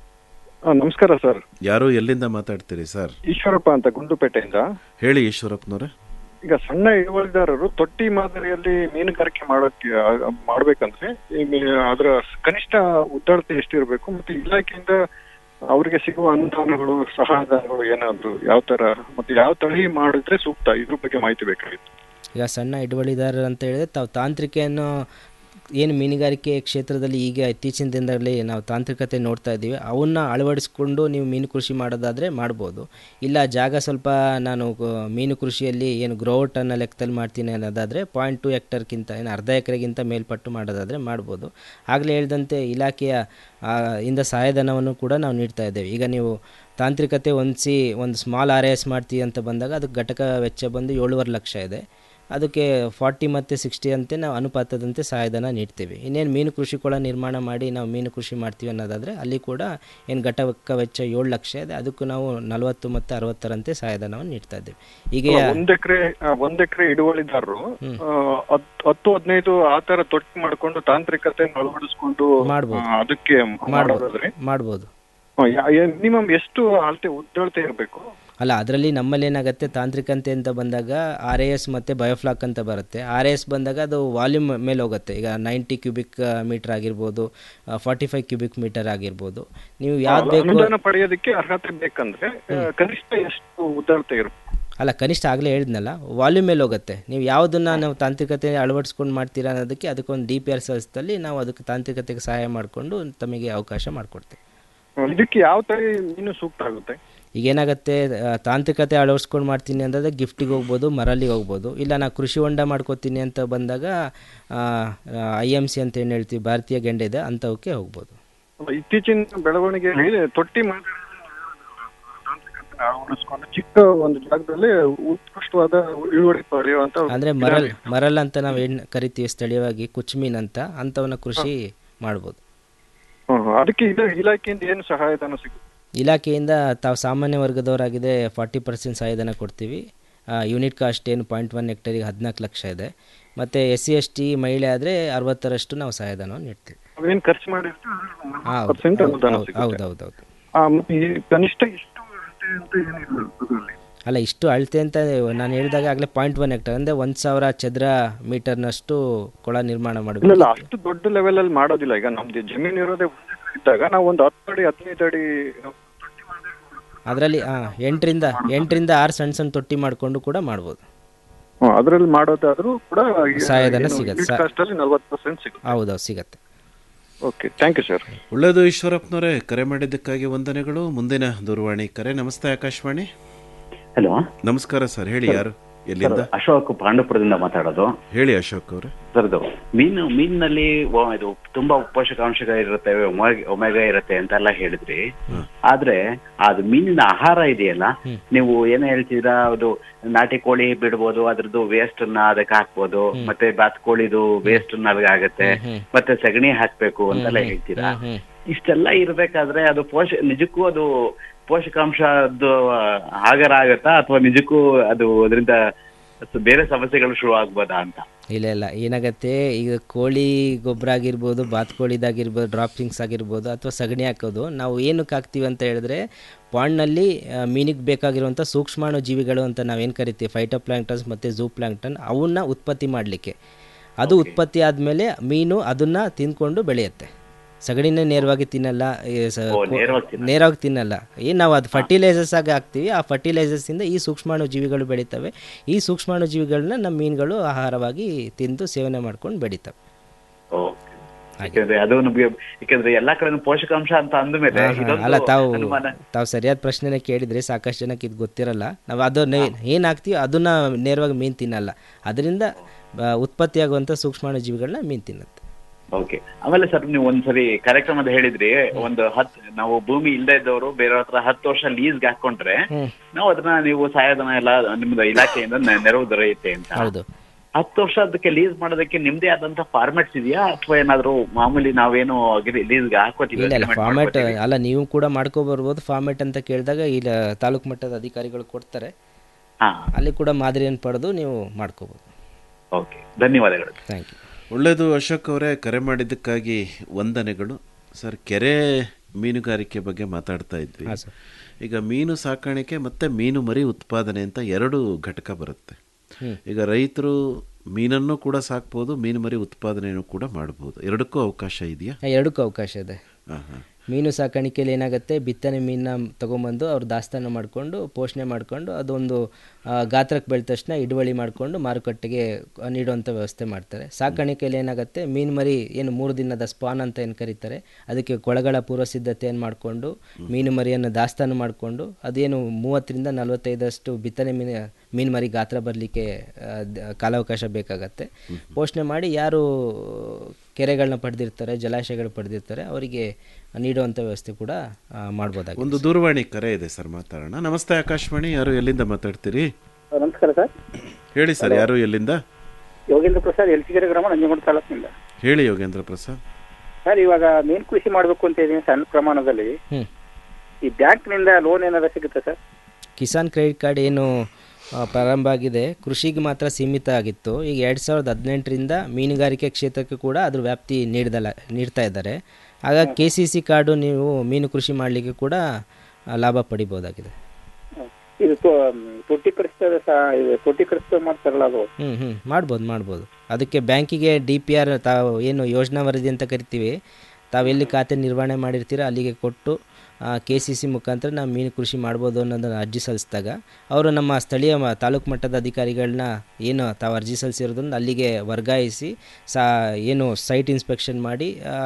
Speaker 18: ನಮಸ್ಕಾರ ಸರ್
Speaker 5: ಯಾರು ಎಲ್ಲಿಂದ ಮಾತಾಡ್ತೀರಿ ಸರ್
Speaker 18: ಈಶ್ವರಪ್ಪ ಅಂತ ಗುಂಡುಪೇಟೆಯಿಂದ
Speaker 5: ಹೇಳಿ ಈಶ್ವರಪ್ಪನವ್ರೆ
Speaker 18: ಈಗ ಸಣ್ಣ ಹಿಡುವಳಿದಾರರು ತೊಟ್ಟಿ ಮಾದರಿಯಲ್ಲಿ ಮೀನುಗಾರಿಕೆ ಮಾಡೋಕೆ ಆ, ಮಾಡ್ಬೇಕಂದ್ರೆ ಈ ಮೀ- ಅದರ ಕನಿಷ್ಠ ಉದ್ದಾಳತೆ ಎಷ್ಟಿರಬೇಕು ಮತ್ತೆ ಇಲಾಖೆಯಿಂದ ಅವರಿಗೆ ಸಿಗುವ ಅನುದಾನಗಳು ಸಹಾಯಧನಗಳು ಏನಾದ್ರು ಯಾವ ತರ ಮತ್ತೆ ಯಾವ ತಳಿ ಮಾಡಿದ್ರೆ ಸೂಕ್ತ ಇದ್ರ ಬಗ್ಗೆ ಮಾಹಿತಿ ಬೇಕಾಗಿತ್ತು
Speaker 6: ಈಗ ಸಣ್ಣ ಹಿಡುವಳಿದಾರರು ಅಂತ ಹೇಳಿದ್ರೆ ತಾವು ತಾಂತ್ರಿಕೆಯನ್ನು ಏನು ಮೀನುಗಾರಿಕೆ ಕ್ಷೇತ್ರದಲ್ಲಿ ಈಗ ಇತ್ತೀಚಿನ ದಿನದಲ್ಲಿ ನಾವು ತಾಂತ್ರಿಕತೆ ನೋಡ್ತಾ ಇದ್ದೀವಿ ಅವನ್ನ ಅಳವಡಿಸ್ಕೊಂಡು ನೀವು ಮೀನು ಕೃಷಿ ಮಾಡೋದಾದರೆ ಮಾಡ್ಬೋದು ಇಲ್ಲ ಜಾಗ ಸ್ವಲ್ಪ ನಾನು ಗ- ಮೀನು ಕೃಷಿಯಲ್ಲಿ ಏನು ಗ್ರೋವಟ್ ಅನ್ನೋ ಲೆಕ್ಕದಲ್ಲಿ ಮಾಡ್ತೀನಿ ಅನ್ನೋದಾದರೆ ಪಾಯಿಂಟ್ ಟು ಹೆಕ್ಟರ್ಗಿಂತ ಏನು ಅರ್ಧ ಎಕರೆಗಿಂತ ಮೇಲ್ಪಟ್ಟು ಮಾಡೋದಾದರೆ ಮಾಡ್ಬೋದು ಆಗಲೇ ಹೇಳಿದಂತೆ ಇಲಾಖೆಯ ಆ, ಇಂದ ಸಹಾಯಧನವನ್ನು ಕೂಡ ನಾವು ನೀಡ್ತಾ ಇದ್ದೇವೆ ಈಗ ನೀವು ತಾಂತ್ರಿಕತೆ ಹೊಂದಿಸಿ ಒಂದು ಸ್ಮಾಲ್ ಆರ್ ಎಸ್ ಮಾಡ್ತೀವಿ ಅಂತ ಬಂದಾಗ ಅದಕ್ಕೆ ಘಟಕ ವೆಚ್ಚ ಬಂದು ಏಳುವರೆ ಲಕ್ಷ ಇದೆ ಅದಕ್ಕೆ ಫಾರ್ಟಿ ಮತ್ತು ಸಿಕ್ಸ್ಟಿ ಅಂತೆ ನಾವು ಅನುಪಾತದಂತೆ ಸಹಾಯಧನ ನೀಡ್ತೀವಿ ಇನ್ನೇನು ಮೀನು ಕೃಷಿ ಕೂಡ ನಿರ್ಮಾಣ ಮಾಡಿ ನಾವು ಮೀನು ಕೃಷಿ ಮಾಡ್ತೀವಿ ಅನ್ನೋದಾದರೆ ಅಲ್ಲಿ ಕೂಡ ಏನು ಘಟಕ ವೆಚ್ಚ ಏಳು ಲಕ್ಷ ಇದೆ ಅದಕ್ಕೂ ನಾವು ನಲವತ್ತು ಮತ್ತು ಅರವತ್ತರಂತೆ ಸಹಾಯಧನವನ್ನು ನೀಡ್ತಾ ಇದ್ದೀವಿ ಈಗ
Speaker 18: ಒಂದ್ ಎಕರೆ ಒಂದ್ ಎಕರೆ ಹಿಡುವಳಿದಾರರು ಆ, ಹತ್- ಹತ್ತು ಹದಿನೈದು ಆ ತರ ತೊಟ್ಟಿ ಮಾಡ್ಕೊಂಡು ತಾಂತ್ರಿಕತೆ ಅಳವಡಿಸ್ಕೊಂಡು
Speaker 6: ಮಾಡ್ಬೋದು.
Speaker 18: ಆ, ಅದಕ್ಕೆ
Speaker 6: ಮಾಡ್ಬೋದು
Speaker 18: ಮಾಡೋದಾದ್ರೆ
Speaker 6: ಮಾಡ್ಬೋದು
Speaker 18: ಮಿನಿಮಮ್ ಎಷ್ಟು ಅಳತೆ ಉದ್ದಾಳತೆ ಇರಬೇಕು
Speaker 6: ಅಲ್ಲ ಅದರಲ್ಲಿ ನಮ್ಮಲ್ಲಿ ಏನಾಗುತ್ತೆ ತಾಂತ್ರಿಕತೆ ಅಂತ ಬಂದಾಗ ಆರ್ ಎ ಎಸ್ ಮತ್ತು ಬಯೋಫ್ಲಾಕ್ ಅಂತ ಬರುತ್ತೆ ಆರ್ ಎ ಎಸ್ ಬಂದಾಗ ಅದು ವಾಲ್ಯೂಮ್ ಮೇಲೆ ಹೋಗುತ್ತೆ ಈಗ ನೈಂಟಿ ಕ್ಯೂಬಿಕ್ ಮೀಟರ್ ಆಗಿರ್ಬೋದು ಫಾರ್ಟಿ ಫೈವ್ ಕ್ಯೂಬಿಕ್ ಮೀಟರ್ ಆಗಿರ್ಬೋದು ನೀವು ಯಾವ್ದು ಬೇಕು
Speaker 18: ಅನುದಾನ ಪಡೆಯೋದಕ್ಕೆ ಅರ್ಹತೆ ಬೇಕಂದ್ರೆ ಆ, ಕನಿಷ್ಠ ಎಷ್ಟು ಉದ್ದಾಳತೆ ಇರಬೇಕು
Speaker 6: ಅಲ್ಲ ಕನಿಷ್ಠ ಆಗಲೇ ಹೇಳಿದ್ನಲ್ಲ ವಾಲ್ಯೂಮ್ ಮೇಲೆ ಹೋಗುತ್ತೆ ನೀವು ಯಾವುದನ್ನು ನಾವು ತಾಂತ್ರಿಕತೆ ಅಳವಡಿಸ್ಕೊಂಡು ಮಾಡ್ತೀರಾ ಅನ್ನೋದಕ್ಕೆ ಅದಕ್ಕೊಂದು ಡಿ ಪಿ ಆರ್ ಸಂಸ್ಥೆಯಲ್ಲಿ ನಾವು ಅದಕ್ಕೆ ತಾಂತ್ರಿಕತೆಗೆ ಸಹಾಯ ಮಾಡಿಕೊಂಡು ತಮಗೆ ಅವಕಾಶ ಮಾಡಿಕೊಡ್ತೀವಿ
Speaker 18: ಇದಕ್ಕೆ ಯಾವ ತಳಿ ಮೀನು ಸೂಕ್ತ ಆಗುತ್ತೆ
Speaker 6: ಈಗ ಏನಾಗುತ್ತೆ ಆ, ತಾಂತ್ರಿಕತೆ ಅಳವಡಿಸ್ಕೊಂಡು ಮಾಡ್ತೀನಿ ಅಂತಂದರೆ ಗಿಫ್ಟಿಗೆ ಹೋಗ್ಬೋದು ಮರಲ್ಲಿಗೆ ಹೋಗ್ಬೋದು ಇಲ್ಲ ನಾ ಕೃಷಿ ಹೊಂಡ ಮಾಡ್ಕೋತೀನಿ ಅಂತ ಬಂದಾಗ ಐ ಎಮ್ ಸಿ ಅಂತ ಏನು ಹೇಳ್ತೀವಿ ಭಾರತೀಯ ಗೆಂಡೆ ಇದೆ ಅಂಥವಕ್ಕೆ ಹೋಗ್ಬೋದು
Speaker 18: ಇತ್ತೀಚಿನ ಬೆಳವಣಿಗೆಯಲ್ಲಿ ತೊಟ್ಟಿ ಮಾದರಿ ತಾಂತ್ರಿಕತೆನ ಅಳವಡಿಸ್ಕೊಂಡು ಚಿಕ್ಕ ಒಂದು ಜಾಗದಲ್ಲಿ ಉತ್ಕೃಷ್ಟವಾದ ಇಳುವರಿ ಪಡೆಯುವಂತ
Speaker 6: ಅಂದರೆ ಮರಲ್ ಮರಲ್ ಅಂತ ನಾವು ಏನು ಕರಿತೀವಿ ಸ್ಥಳೀಯವಾಗಿ ಕುಚ್ಮೀನ್ ಅಂತ ಅಂಥವನ್ನ ಕೃಷಿ ಮಾಡ್ಬೋದು
Speaker 18: ಹ್ಮ್, ಹ್ಮ್. ಅದಕ್ಕೆ ಇದು ಇಲಾಖೆಯಿಂದ ಏನು ಸಹಾಯಧನ ಸಿಗುತ್ತೆ
Speaker 6: ಇಲಾಖೆಯಿಂದ ತಾವು ಸಾಮಾನ್ಯ ವರ್ಗದವರಾಗಿದೆ ಫಾರ್ಟಿ ಪರ್ಸೆಂಟ್ ಸಹಾಯಧನ ಕೊಡ್ತೀವಿ ಯೂನಿಟ್ ಕಾಸ್ಟ್ ಏನು ಪಾಯಿಂಟ್ ಒನ್ ಹೆಕ್ಟರಿಗೆ ಹದಿನಾಲ್ಕು ಲಕ್ಷ ಇದೆ ಮತ್ತು ಎಸ್ ಸಿ ಎಸ್ ಟಿ ಮಹಿಳೆ ಆದರೆ ಅರವತ್ತರಷ್ಟು ನಾವು ಸಹಾಯಧನವನ್ನು ನೀಡ್ತೀವಿ
Speaker 18: ಅವೇನ್ ಖರ್ಚು ಮಾಡಿರ್ತೀವಿ
Speaker 6: ಹೌದು,
Speaker 18: ಪರ್ಸೆಂಟ್
Speaker 6: ಹೌದು,
Speaker 18: ಅನುದಾನ
Speaker 6: ಹೌದು,
Speaker 18: ಸಿಗುತ್ತೆ.
Speaker 6: ಹೌದು, ಹೌದು, ಹೌದು.
Speaker 18: ಆ, ಮತ್ತೆ ಈ ಕನಿಷ್ಠ ಇಷ್ಟು ಅಳತೆ ಅಂತ ಏನಿಲ್ಲ ಅದ್ರಲ್ಲಿ.
Speaker 6: ಅಲ್ಲ ಇಷ್ಟು ಅಳತೆ ಅಂತ ನಾನು ಹೇಳಿದಾಗ ಆಗಲೇ ಪಾಯಿಂಟ್ ಒನ್ ಹೆಕ್ಟರ್ ಅಂದರೆ ಒಂದು ಸಾವಿರ ಚದರ ಮೀಟರ್ನಷ್ಟು ಕೊಳ ನಿರ್ಮಾಣ
Speaker 18: ಇಲ್ಲ
Speaker 6: ಮಾಡಬೇಕು
Speaker 18: ಇಲ್ಲ ಅಷ್ಟು ದೊಡ್ಡ ಲೆವೆಲ್ ಅಲ್ಲಿ ಮಾಡೋದಿಲ್ಲ ಈಗ ನಮ್ದು ಜಮೀನು ಇರೋದೇ ಒಂದೇ ಕಡೆ ಇದ್ದಾಗ ನಾವು ಒಂದು ಹತ್ತು ಅಡಿ ಹದಿನೈದು ಅಡಿ
Speaker 6: ಅದರಲ್ಲಿ ಎಂಟರಿಂದ ಎಂಟರಿಂದ ಆರು ಸಣ್ಣ ಸಣ್ಣ ತೊಟ್ಟಿ ಮಾಡಿಕೊಂಡು ಕೂಡ ಮಾಡ್ಬೋದು
Speaker 18: ಅದರಲ್ಲಿ ಮಾಡೋದಾದ್ರೂ ಕೂಡ
Speaker 6: ಸಹಾಯಧನ ಸಿಗತ್ತೆ. ಸಾ-
Speaker 18: ಕಾಸ್ಟ್ ಅಲ್ಲಿ ನಲ್ವತ್ತು ಪರ್ಸೆಂಟ್ ಸಿಗುತ್ತೆ
Speaker 6: ಹೌದೌದು ಸಿಗತ್ತೆ
Speaker 18: ಓಕೆ ಥ್ಯಾಂಕ್ ಯು ಸರ್
Speaker 5: ಒಳ್ಳೆಯದು ಈಶ್ವರಪ್ಪನವರೇ ಕರೆ ಮಾಡಿದ್ದಕ್ಕಾಗಿ ವಂದನೆಗಳು ಮುಂದಿನ ದೂರವಾಣಿ ಕರೆ ನಮಸ್ತೆ ಆಕಾಶವಾಣಿ
Speaker 20: ಹಲೋ
Speaker 5: ನಮಸ್ಕಾರ ಸರ್ ಹೇಳಿ ಯಾರು ಎಲ್ಲಿಂದ
Speaker 20: ಅಶೋಕ್ ಪಾಂಡವಪುರದಿಂದ ಮಾತಾಡೋದು
Speaker 5: ಹೇಳಿ ಅಶೋಕ್ ಅವರೇ
Speaker 20: ಸರ್ದು ಮೀನು ಮೀನಿನಲ್ಲಿ ವ- ಇದು ತುಂಬಾ ಪೋಷಕಾಂಶಗಳು ಇರುತ್ತೆ ಒಮೆಗ- ಒಮೆಗಾ ಇರುತ್ತೆ ಅಂತೆಲ್ಲ ಹೇಳಿದ್ರಿ ಆದ್ರೆ ಅದು ಮೀನಿನ ಆಹಾರ ಇದೆಯಲ್ಲ ನೀವು ಏನ್ ಹೇಳ್ತೀರಾ ಅದು ನಾಟಿ ಕೋಳಿ ಬಿಡ್ಬೋದು ಅದ್ರದ್ದು ವೇಸ್ಟ್ ನ ಅದಕ್ಕೆ ಹಾಕ್ಬೋದು ಮತ್ತೆ ಬಾತ್ಕೋಳಿದು ವೇಸ್ಟ್ ಅಲ್ಲಿಗೆ ಆಗತ್ತೆ ಮತ್ತೆ ಸಗಣಿ ಹಾಕ್ಬೇಕು ಅಂತೆಲ್ಲ ಹೇಳ್ತೀರಾ ಇಷ್ಟೆಲ್ಲ ಇರ್ಬೇಕಾದ್ರೆ ಅದು ಪೋಷ ನಿಜಕ್ಕೂ ಅದು ಪೋಷಕಾಂಶದ್ದು ಆಗರ ಆಗತ್ತಾ ಅಥವಾ ನಿಜಕ್ಕೂ ಅದು ಅದರಿಂದ ಬೇರೆ ಸಮಸ್ಯೆಗಳು ಶುರು ಆಗ್ಬೋದಾ ಅಂತ
Speaker 6: ಇಲ್ಲ ಇಲ್ಲ ಏನಾಗತ್ತೆ ಈಗ ಕೋಳಿ ಗೊಬ್ಬರ ಆಗಿರ್ಬೋದು ಬಾತ್ಕೋಳಿದಾಗಿರ್ಬೋದು ಡ್ರಾಪಿಂಗ್ಸ್ ಆಗಿರ್ಬೋದು ಅಥವಾ ಸಗಣಿ ಹಾಕೋದು ನಾವು ಏನಕ್ಕೆ ಹಾಕ್ತೀವಿ ಅಂತ ಹೇಳಿದ್ರೆ ಪಾಂಡ್ನಲ್ಲಿ ಮೀನಿಗೆ ಬೇಕಾಗಿರುವಂಥ ಸೂಕ್ಷ್ಮಾಣು ಜೀವಿಗಳು ಅಂತ ನಾವೇನು ಕರಿತೀವಿ ಫೈಟೋ ಪ್ಲಾಂಕ್ಟನ್ಸ್ ಮತ್ತು ಝೂ ಪ್ಲಾಂಕ್ಟನ್ ಅವನ್ನ ಉತ್ಪತ್ತಿ ಮಾಡಲಿಕ್ಕೆ ಅದು ಉತ್ಪತ್ತಿ ಆದಮೇಲೆ ಮೀನು ಅದನ್ನು ತಿಂದ್ಕೊಂಡು ಬೆಳೆಯುತ್ತೆ ಸಗಣಿನೇ ನೇರವಾಗಿ ತಿನ್ನಲ್ಲ ಈ ಸ-
Speaker 20: ಓ, ನೇರವಾಗಿ ತಿನ್ನಲ್ಲ.
Speaker 6: ನೇರವಾಗಿ ತಿನ್ನಲ್ಲ ಏನು ನಾವು ಅದು ಫರ್ಟಿಲೈಸರ್ಸ್ ಆಗಿ ಹಾಕ್ತೀವಿ ಆ ಫರ್ಟಿಲೈಸರ್ಸಿಂದ ಈ ಸೂಕ್ಷ್ಮಾಣು ಜೀವಿಗಳು ಬೆಳೀತವೆ ಈ ಸೂಕ್ಷ್ಮಾಣು ಜೀವಿಗಳನ್ನ ನಮ್ಮ ಮೀನುಗಳು ಆಹಾರವಾಗಿ ತಿಂದು ಸೇವನೆ ಮಾಡ್ಕೊಂಡು ಬೆಳೀತವೆ
Speaker 20: ಯಾಕಂದ್ರೆ ಅದು ನಮ್ಗೆ ಯಾಕಂದ್ರೆ ಎಲ್ಲಾ ಕಡೆ ಪೋಷಕಾಂಶ ಅಂತ ಅಂದಮೇಲೆ
Speaker 6: ಹಾ, ಹಾ.
Speaker 20: ಇದೊಂದು
Speaker 6: ಅಲ್ಲ ತಾವು
Speaker 20: ಅನುಮಾನ
Speaker 6: ತಾವು ಸರಿಯಾದ ಪ್ರಶ್ನೆನೇ ಕೇಳಿದ್ರೆ ಸಾಕಷ್ಟು ಜನಕ್ಕೆ ಇದು ಗೊತ್ತಿರಲ್ಲ ನಾವು ಅದನ್ನ ಏನು ಹಾಕ್ತೀವಿ ಅದನ್ನ ನೇರವಾಗಿ ಮೀನು ತಿನ್ನಲ್ಲ ಅದರಿಂದ ಬ- ಉತ್ಪತ್ತಿಯಾಗುವಂಥ ಸೂಕ್ಷ್ಮಾಣು ಜೀವಿಗಳನ್ನ ಮೀನು ತಿನ್ನುತ್ತೆ
Speaker 20: ಓಕೆ ಆಮೇಲೆ ಸರ್ ನೀವು ಒಂದ್ಸರಿ ಕಾರ್ಯಕ್ರಮದ ಹೇಳಿದ್ರಿ ಒಂದು ಹತ್ ನಾವು ಭೂಮಿ ಇಲ್ಲದೆ ಇದ್ದವರು ಬೇರೆಯವ್ರ ಹತ್ರ ಹತ್ತು ವರ್ಷ ಲೀಸ್ಗೆ ಹಾಕೊಂಡ್ರೆ ನಾವು ಅದನ್ನ ನೀವು ಸಹಾಯಧನ ಎಲ್ಲ ನಿಮ್ದು ಇಲಾಖೆಯಿಂದ ನೆ- ನೆರವು ದೊರೆಯುತ್ತೆ ಅಂತ
Speaker 6: ಹೌದು
Speaker 20: ಹತ್ತು ವರ್ಷ ಅದಕ್ಕೆ ಲೀಸ್ ಮಾಡೋದಕ್ಕೆ ನಿಮ್ದೇ ಆದಂತ ಫಾರ್ಮೆಟ್ಸ್ ಇದೆಯಾ ಅಥವಾ ಏನಾದ್ರು ಮಾಮೂಲಿ ನಾವೇನು ಲೀಸ್ಗೆ ಹಾಕೋತೀವಿ
Speaker 6: ಇಲ್ಲ ಇಲ್ಲ
Speaker 20: agreement
Speaker 6: ಫಾರ್ಮೆಟ್
Speaker 20: ಮಾಡ್ಕೊತೀವಿ?
Speaker 6: ಅಲ್ಲ ನೀವು ಕೂಡ ಮಾಡ್ಕೋಬರ್ಬೋದು ಫಾರ್ಮೆಟ್ ಅಂತ ಕೇಳಿದಾಗ ಇಲ್ಲ ತಾಲೂಕು ಮಟ್ಟದ ಅಧಿಕಾರಿಗಳು ಕೊಡ್ತಾರೆ ಅಲ್ಲಿ ಕೂಡ ಮಾದರಿಯನ್ನು ಪಡೆದು ನೀವು ಮಾಡ್ಕೋಬೋದು
Speaker 20: ಓಕೆ ಧನ್ಯವಾದಗಳು
Speaker 6: ಥ್ಯಾಂಕ್ ಯು
Speaker 5: ಒಳ್ಳೆಯದು ಅಶೋಕ್ ಅವರೇ ಕರೆ ಮಾಡಿದ್ದಕ್ಕಾಗಿ ವಂದನೆಗಳು ಸರ್ ಕೆರೆ ಮೀನುಗಾರಿಕೆ ಬಗ್ಗೆ ಮಾತಾಡ್ತಾ ಇದ್ವಿ
Speaker 6: ಹಾಂ ಸರ್.
Speaker 5: ಈಗ ಮೀನು ಸಾಕಾಣಿಕೆ ಮತ್ತು ಮೀನು ಮರಿ ಉತ್ಪಾದನೆ ಅಂತ ಎರಡು ಘಟಕ ಬರುತ್ತೆ
Speaker 6: ಹ್ಮ್.
Speaker 5: ಈಗ ರೈತರು ಮೀನನ್ನು ಕೂಡ ಸಾಕ್ಬೋದು ಮೀನು ಮರಿ ಉತ್ಪಾದನೆಯನ್ನು ಕೂಡ ಮಾಡ್ಬೋದು ಎರಡಕ್ಕೂ ಅವಕಾಶ ಇದೆಯಾ
Speaker 6: ಹಾ, ಎರಡಕ್ಕೂ ಅವಕಾಶ ಇದೆ
Speaker 5: ಹಾಂ ಹಾಂ
Speaker 6: ಮೀನು ಸಾಕಾಣಿಕೆಯಲ್ಲಿ ಏನಾಗುತ್ತೆ ಬಿತ್ತನೆ ಮೀನನ್ನ ತೊಗೊಂಬಂದು ಅವ್ರು ದಾಸ್ತಾನು ಮಾಡಿಕೊಂಡು ಪೋಷಣೆ ಮಾಡಿಕೊಂಡು ಅದೊಂದು ಆ, ಗಾತ್ರಕ್ಕೆ ಬೆಳೆದ ತಕ್ಷಣ ಹಿಡುವಳಿ ಮಾಡಿಕೊಂಡು ಮಾರುಕಟ್ಟೆಗೆ ನೀಡುವಂಥ ವ್ಯವಸ್ಥೆ ಮಾಡ್ತಾರೆ ಸಾಕಾಣಿಕೆಯಲ್ಲಿ ಏನಾಗುತ್ತೆ ಮೀನು ಮರಿ ಏನು ಮೂರು ದಿನದ ಸ್ಪಾನ್ ಅಂತ ಏನು ಕರೀತಾರೆ ಅದಕ್ಕೆ ಕೊಳಗಳ ಪೂರ್ವ ಸಿದ್ಧತೆಯನ್ನು ಮಾಡಿಕೊಂಡು ಮೀನು ಮರಿಯನ್ನು ದಾಸ್ತಾನು ಮಾಡಿಕೊಂಡು ಅದೇನು ಮೂವತ್ತರಿಂದ ನಲವತ್ತೈದಷ್ಟು ಬಿತ್ತನೆ ಮೀನು ಮೀನು ಮರಿ ಗಾತ್ರ ಬರಲಿಕ್ಕೆ ಕಾಲಾವಕಾಶ ಬೇಕಾಗತ್ತೆ ಪೋಷಣೆ ಮಾಡಿ ಯಾರು ಕೆರೆಗಳನ್ನ ಪಡೆದಿರ್ತಾರೆ ಜಲಾಶಯಗಳು ಪಡೆದಿರ್ತಾರೆ ಅವರಿಗೆ ನೀಡುವಂಥ ವ್ಯವಸ್ಥೆ ಕೂಡ ಆ, ಮಾಡ್ಬೋದಾಗಿದೆ
Speaker 5: ಒಂದು ದೂರವಾಣಿ ಕರೆ ಇದೆ ಸರ್ ಮಾತಾಡೋಣ ನಮಸ್ತೆ ಆಕಾಶವಾಣಿ ಯಾರು ಎಲ್ಲಿಂದ ಮಾತಾಡ್ತೀರಿ
Speaker 19: ನಮಸ್ಕಾರ ಸರ್
Speaker 5: ಹೇಳಿ ಸರ್ ಯಾರು ಎಲ್ಲಿಂದ
Speaker 19: ಯೋಗೇಂದ್ರ ಪ್ರಸಾದ್ ಎಲ್ಸಿಗೆರೆ ಗ್ರಾಮ ನಂಜನಗೂಡು ತಾಲೂಕಿನಿಂದ
Speaker 5: ಹೇಳಿ ಯೋಗೇಂದ್ರ ಪ್ರಸಾದ್
Speaker 19: ಸರ್ ಇವಾಗ ಮೀನು ಕೃಷಿ ಮಾಡಬೇಕು ಅಂತ ಇದ್ದೀನಿ ಸಣ್ಣ ಪ್ರಮಾಣದಲ್ಲಿ
Speaker 6: ಹ್ಮ್.
Speaker 19: ಈ ಬ್ಯಾಂಕ್ನಿಂದ ಲೋನ್ ಏನಾದ್ರು ಸಿಗುತ್ತೆ ಸರ್
Speaker 6: ಕಿಸಾನ್ ಕ್ರೆಡಿಟ್ ಕಾರ್ಡ್ ಏನು ಆ, ಪ್ರಾರಂಭ ಆಗಿದೆ ಕೃಷಿಗೆ ಮಾತ್ರ ಸೀಮಿತ ಆಗಿತ್ತು ಈಗ ಎರಡು ಸಾವಿರದ ಹದಿನೆಂಟರಿಂದ ಮೀನುಗಾರಿಕೆ ಕ್ಷೇತ್ರಕ್ಕೆ ಕೂಡ ಅದ್ರ ವ್ಯಾಪ್ತಿ ನೀಡ್ದಲ್ಲ ನೀಡ್ತಾ ಇದ್ದಾರೆ ಹಾಗಾಗಿ ಕೆ ಸಿ ಸಿ ಕಾರ್ಡು ನೀವು ಮೀನು ಕೃಷಿ ಮಾಡಲಿಕ್ಕೆ ಕೂಡ ಆ, ಲಾಭ ಪಡಿಬೋದಾಗಿದೆ
Speaker 19: ಇದು ತೊ- ತೊಟ್ಟಿ ಕಳಿಸ್ತದೆ ಸರ್ ಇದು ತೊಟ್ಟಿ ಕಳಿಸ್ತದೆ ಮಾಡ್ತಾರಲ್ಲ ಅದು
Speaker 6: ಹ್ಞೂ ಹ್ಞೂ ಮಾಡ್ಬೋದು ಮಾಡ್ಬೋದು ಅದಕ್ಕೆ ಬ್ಯಾಂಕಿಗೆ ಡಿ ಪಿ ಆರ್ ತಾವು ಏನು ಯೋಜನಾ ವರದಿ ಅಂತ ಕರಿತೀವಿ ತಾವೆಲ್ಲಿ ಖಾತೆ ನಿರ್ವಹಣೆ ಮಾಡಿರ್ತೀರೋ ಅಲ್ಲಿಗೆ ಕೊಟ್ಟು ಕೆ ಸಿ ಸಿ ಮುಖಾಂತರ ನಾವು ಮೀನು ಕೃಷಿ ಮಾಡ್ಬೋದು ಅನ್ನೋದನ್ನು ಅರ್ಜಿ ಸಲ್ಲಿಸಿದಾಗ ಅವರು ನಮ್ಮ ಸ್ಥಳೀಯ ಮ- ತಾಲೂಕು ಮಟ್ಟದ ಅಧಿಕಾರಿಗಳನ್ನ ಏನು ತಾವು ಅರ್ಜಿ ಸಲ್ಲಿಸಿರೋದನ್ನು ಅಲ್ಲಿಗೆ ವರ್ಗಾಯಿಸಿ ಸಾ ಏನು ಸೈಟ್ ಇನ್ಸ್ಪೆಕ್ಷನ್ ಮಾಡಿ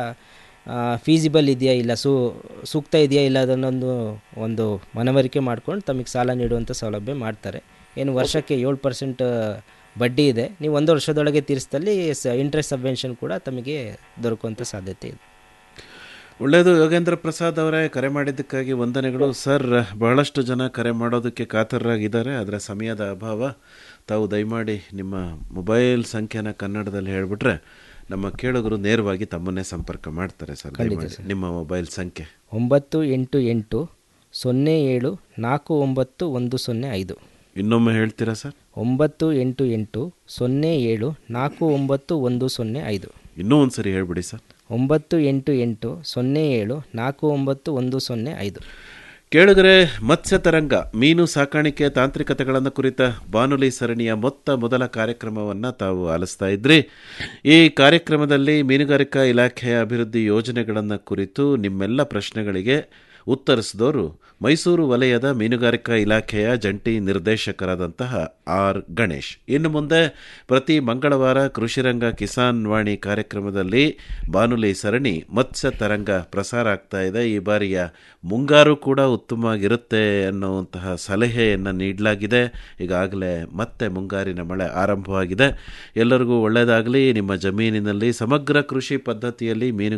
Speaker 6: ಫೀಸಿಬಲ್ ಇದೆಯಾ ಇಲ್ಲ ಸೂ ಸೂಕ್ತ ಇದೆಯಾ ಇಲ್ಲ ಅದನ್ನೊಂದು ಒಂದು ಮನವರಿಕೆ ಮಾಡ್ಕೊಂಡು ತಮಗೆ ಸಾಲ ನೀಡುವಂಥ ಸೌಲಭ್ಯ ಮಾಡ್ತಾರೆ ಏನು ವರ್ಷಕ್ಕೆ ಏಳು ಪರ್ಸೆಂಟ್ ಬಡ್ಡಿ ಇದೆ ನೀವು ಒಂದು ವರ್ಷದೊಳಗೆ ತೀರಿಸಿದಲ್ಲಿ ಇಂಟ್ರೆಸ್ಟ್ ಸಬ್ವೆನ್ಷನ್ ಕೂಡ ತಮಗೆ ದೊರಕುವಂಥ ಸಾಧ್ಯತೆ ಇದೆ
Speaker 5: ಒಳ್ಳೆಯದು ಯೋಗೇಂದ್ರ ಪ್ರಸಾದ್ ಅವರೇ ಕರೆ ಮಾಡಿದ್ದಕ್ಕಾಗಿ ವಂದನೆಗಳು ಸರ್ ಬಹಳಷ್ಟು ಜನ ಕರೆ ಮಾಡೋದಕ್ಕೆ ಕಾತರರಾಗಿದ್ದಾರೆ ಆದರೆ ಸಮಯದ ಅಭಾವ ತಾವು ದಯಮಾಡಿ ನಿಮ್ಮ ಮೊಬೈಲ್ ಸಂಖ್ಯೆನ ಕನ್ನಡದಲ್ಲಿ ಹೇಳಿಬಿಟ್ರೆ ನಮ್ಮ ಕೇಳುಗರು ನೇರವಾಗಿ ತಮ್ಮನ್ನೇ ಸಂಪರ್ಕ ಮಾಡ್ತಾರೆ ಸರ್
Speaker 6: ಖಂಡಿತ
Speaker 5: ದಯಮಾಡಿ
Speaker 6: ಸರ್.
Speaker 5: ನಿಮ್ಮ ಮೊಬೈಲ್ ಸಂಖ್ಯೆ
Speaker 6: ಒಂಬತ್ತು ಎಂಟು ಎಂಟು ಸೊನ್ನೆ ಏಳು ನಾಲ್ಕು ಒಂಬತ್ತು ಒಂದು ಸೊನ್ನೆ ಐದು
Speaker 5: ಇನ್ನೊಮ್ಮೆ ಹೇಳ್ತೀರಾ ಸರ್
Speaker 6: ಒಂಬತ್ತು ಎಂಟು ಎಂಟು ಸೊನ್ನೆ ಏಳು ನಾಲ್ಕು ಒಂಬತ್ತು ಒಂದು ಸೊನ್ನೆ ಐದು
Speaker 5: ಇನ್ನೂ ಒಂದು ಸರಿ ಹೇಳ್ಬಿಡಿ ಸರ್
Speaker 6: ಒಂಬತ್ತು ಎಂಟು ಎಂಟು ಸೊನ್ನೆ ಏಳು ನಾಲ್ಕು ಒಂಬತ್ತು ಒಂದು ಸೊನ್ನೆ ಐದು
Speaker 5: ಕೇಳಿದರೆ ಮತ್ಸ್ಯ ತರಂಗ ಮೀನು ಸಾಕಾಣಿಕೆ ತಾಂತ್ರಿಕತೆಗಳನ್ನು ಕುರಿತ ಬಾನುಲಿ ಸರಣಿಯ ಮೊತ್ತ ಮೊದಲ ಕಾರ್ಯಕ್ರಮವನ್ನು ತಾವು ಆಲಿಸ್ತಾ ಇದ್ರಿ ಈ ಕಾರ್ಯಕ್ರಮದಲ್ಲಿ ಮೀನುಗಾರಿಕಾ ಇಲಾಖೆಯ ಅಭಿವೃದ್ಧಿ ಯೋಜನೆಗಳನ್ನು ಕುರಿತು ನಿಮ್ಮೆಲ್ಲ ಪ್ರಶ್ನೆಗಳಿಗೆ ಉತ್ತರಿಸಿದವರು ಮೈಸೂರು ವಲಯದ ಮೀನುಗಾರಿಕಾ ಇಲಾಖೆಯ ಜಂಟಿ ನಿರ್ದೇಶಕರಾದಂತಹ ಆರ್ ಗಣೇಶ್ ಇನ್ನು ಮುಂದೆ ಪ್ರತಿ ಮಂಗಳವಾರ ಕೃಷಿರಂಗ ಕಿಸಾನ್ ವಾಣಿ ಕಾರ್ಯಕ್ರಮದಲ್ಲಿ ಬಾನುಲಿ ಸರಣಿ ಮತ್ಸ್ಯ ತರಂಗ ಪ್ರಸಾರ ಆಗ್ತಾ ಇದೆ ಈ ಬಾರಿಯ ಮುಂಗಾರು ಕೂಡ ಉತ್ತಮವಾಗಿರುತ್ತೆ ಅನ್ನುವಂತಹ ಸಲಹೆಯನ್ನು ನೀಡಲಾಗಿದೆ ಈಗಾಗಲೇ ಮತ್ತೆ ಮುಂಗಾರಿನ ಮಳೆ ಆರಂಭವಾಗಿದೆ ಎಲ್ಲರಿಗೂ ಒಳ್ಳೆಯದಾಗಲಿ ನಿಮ್ಮ ಜಮೀನಿನಲ್ಲಿ ಸಮಗ್ರ ಕೃಷಿ ಪದ್ಧತಿಯಲ್ಲಿ ಮೀನು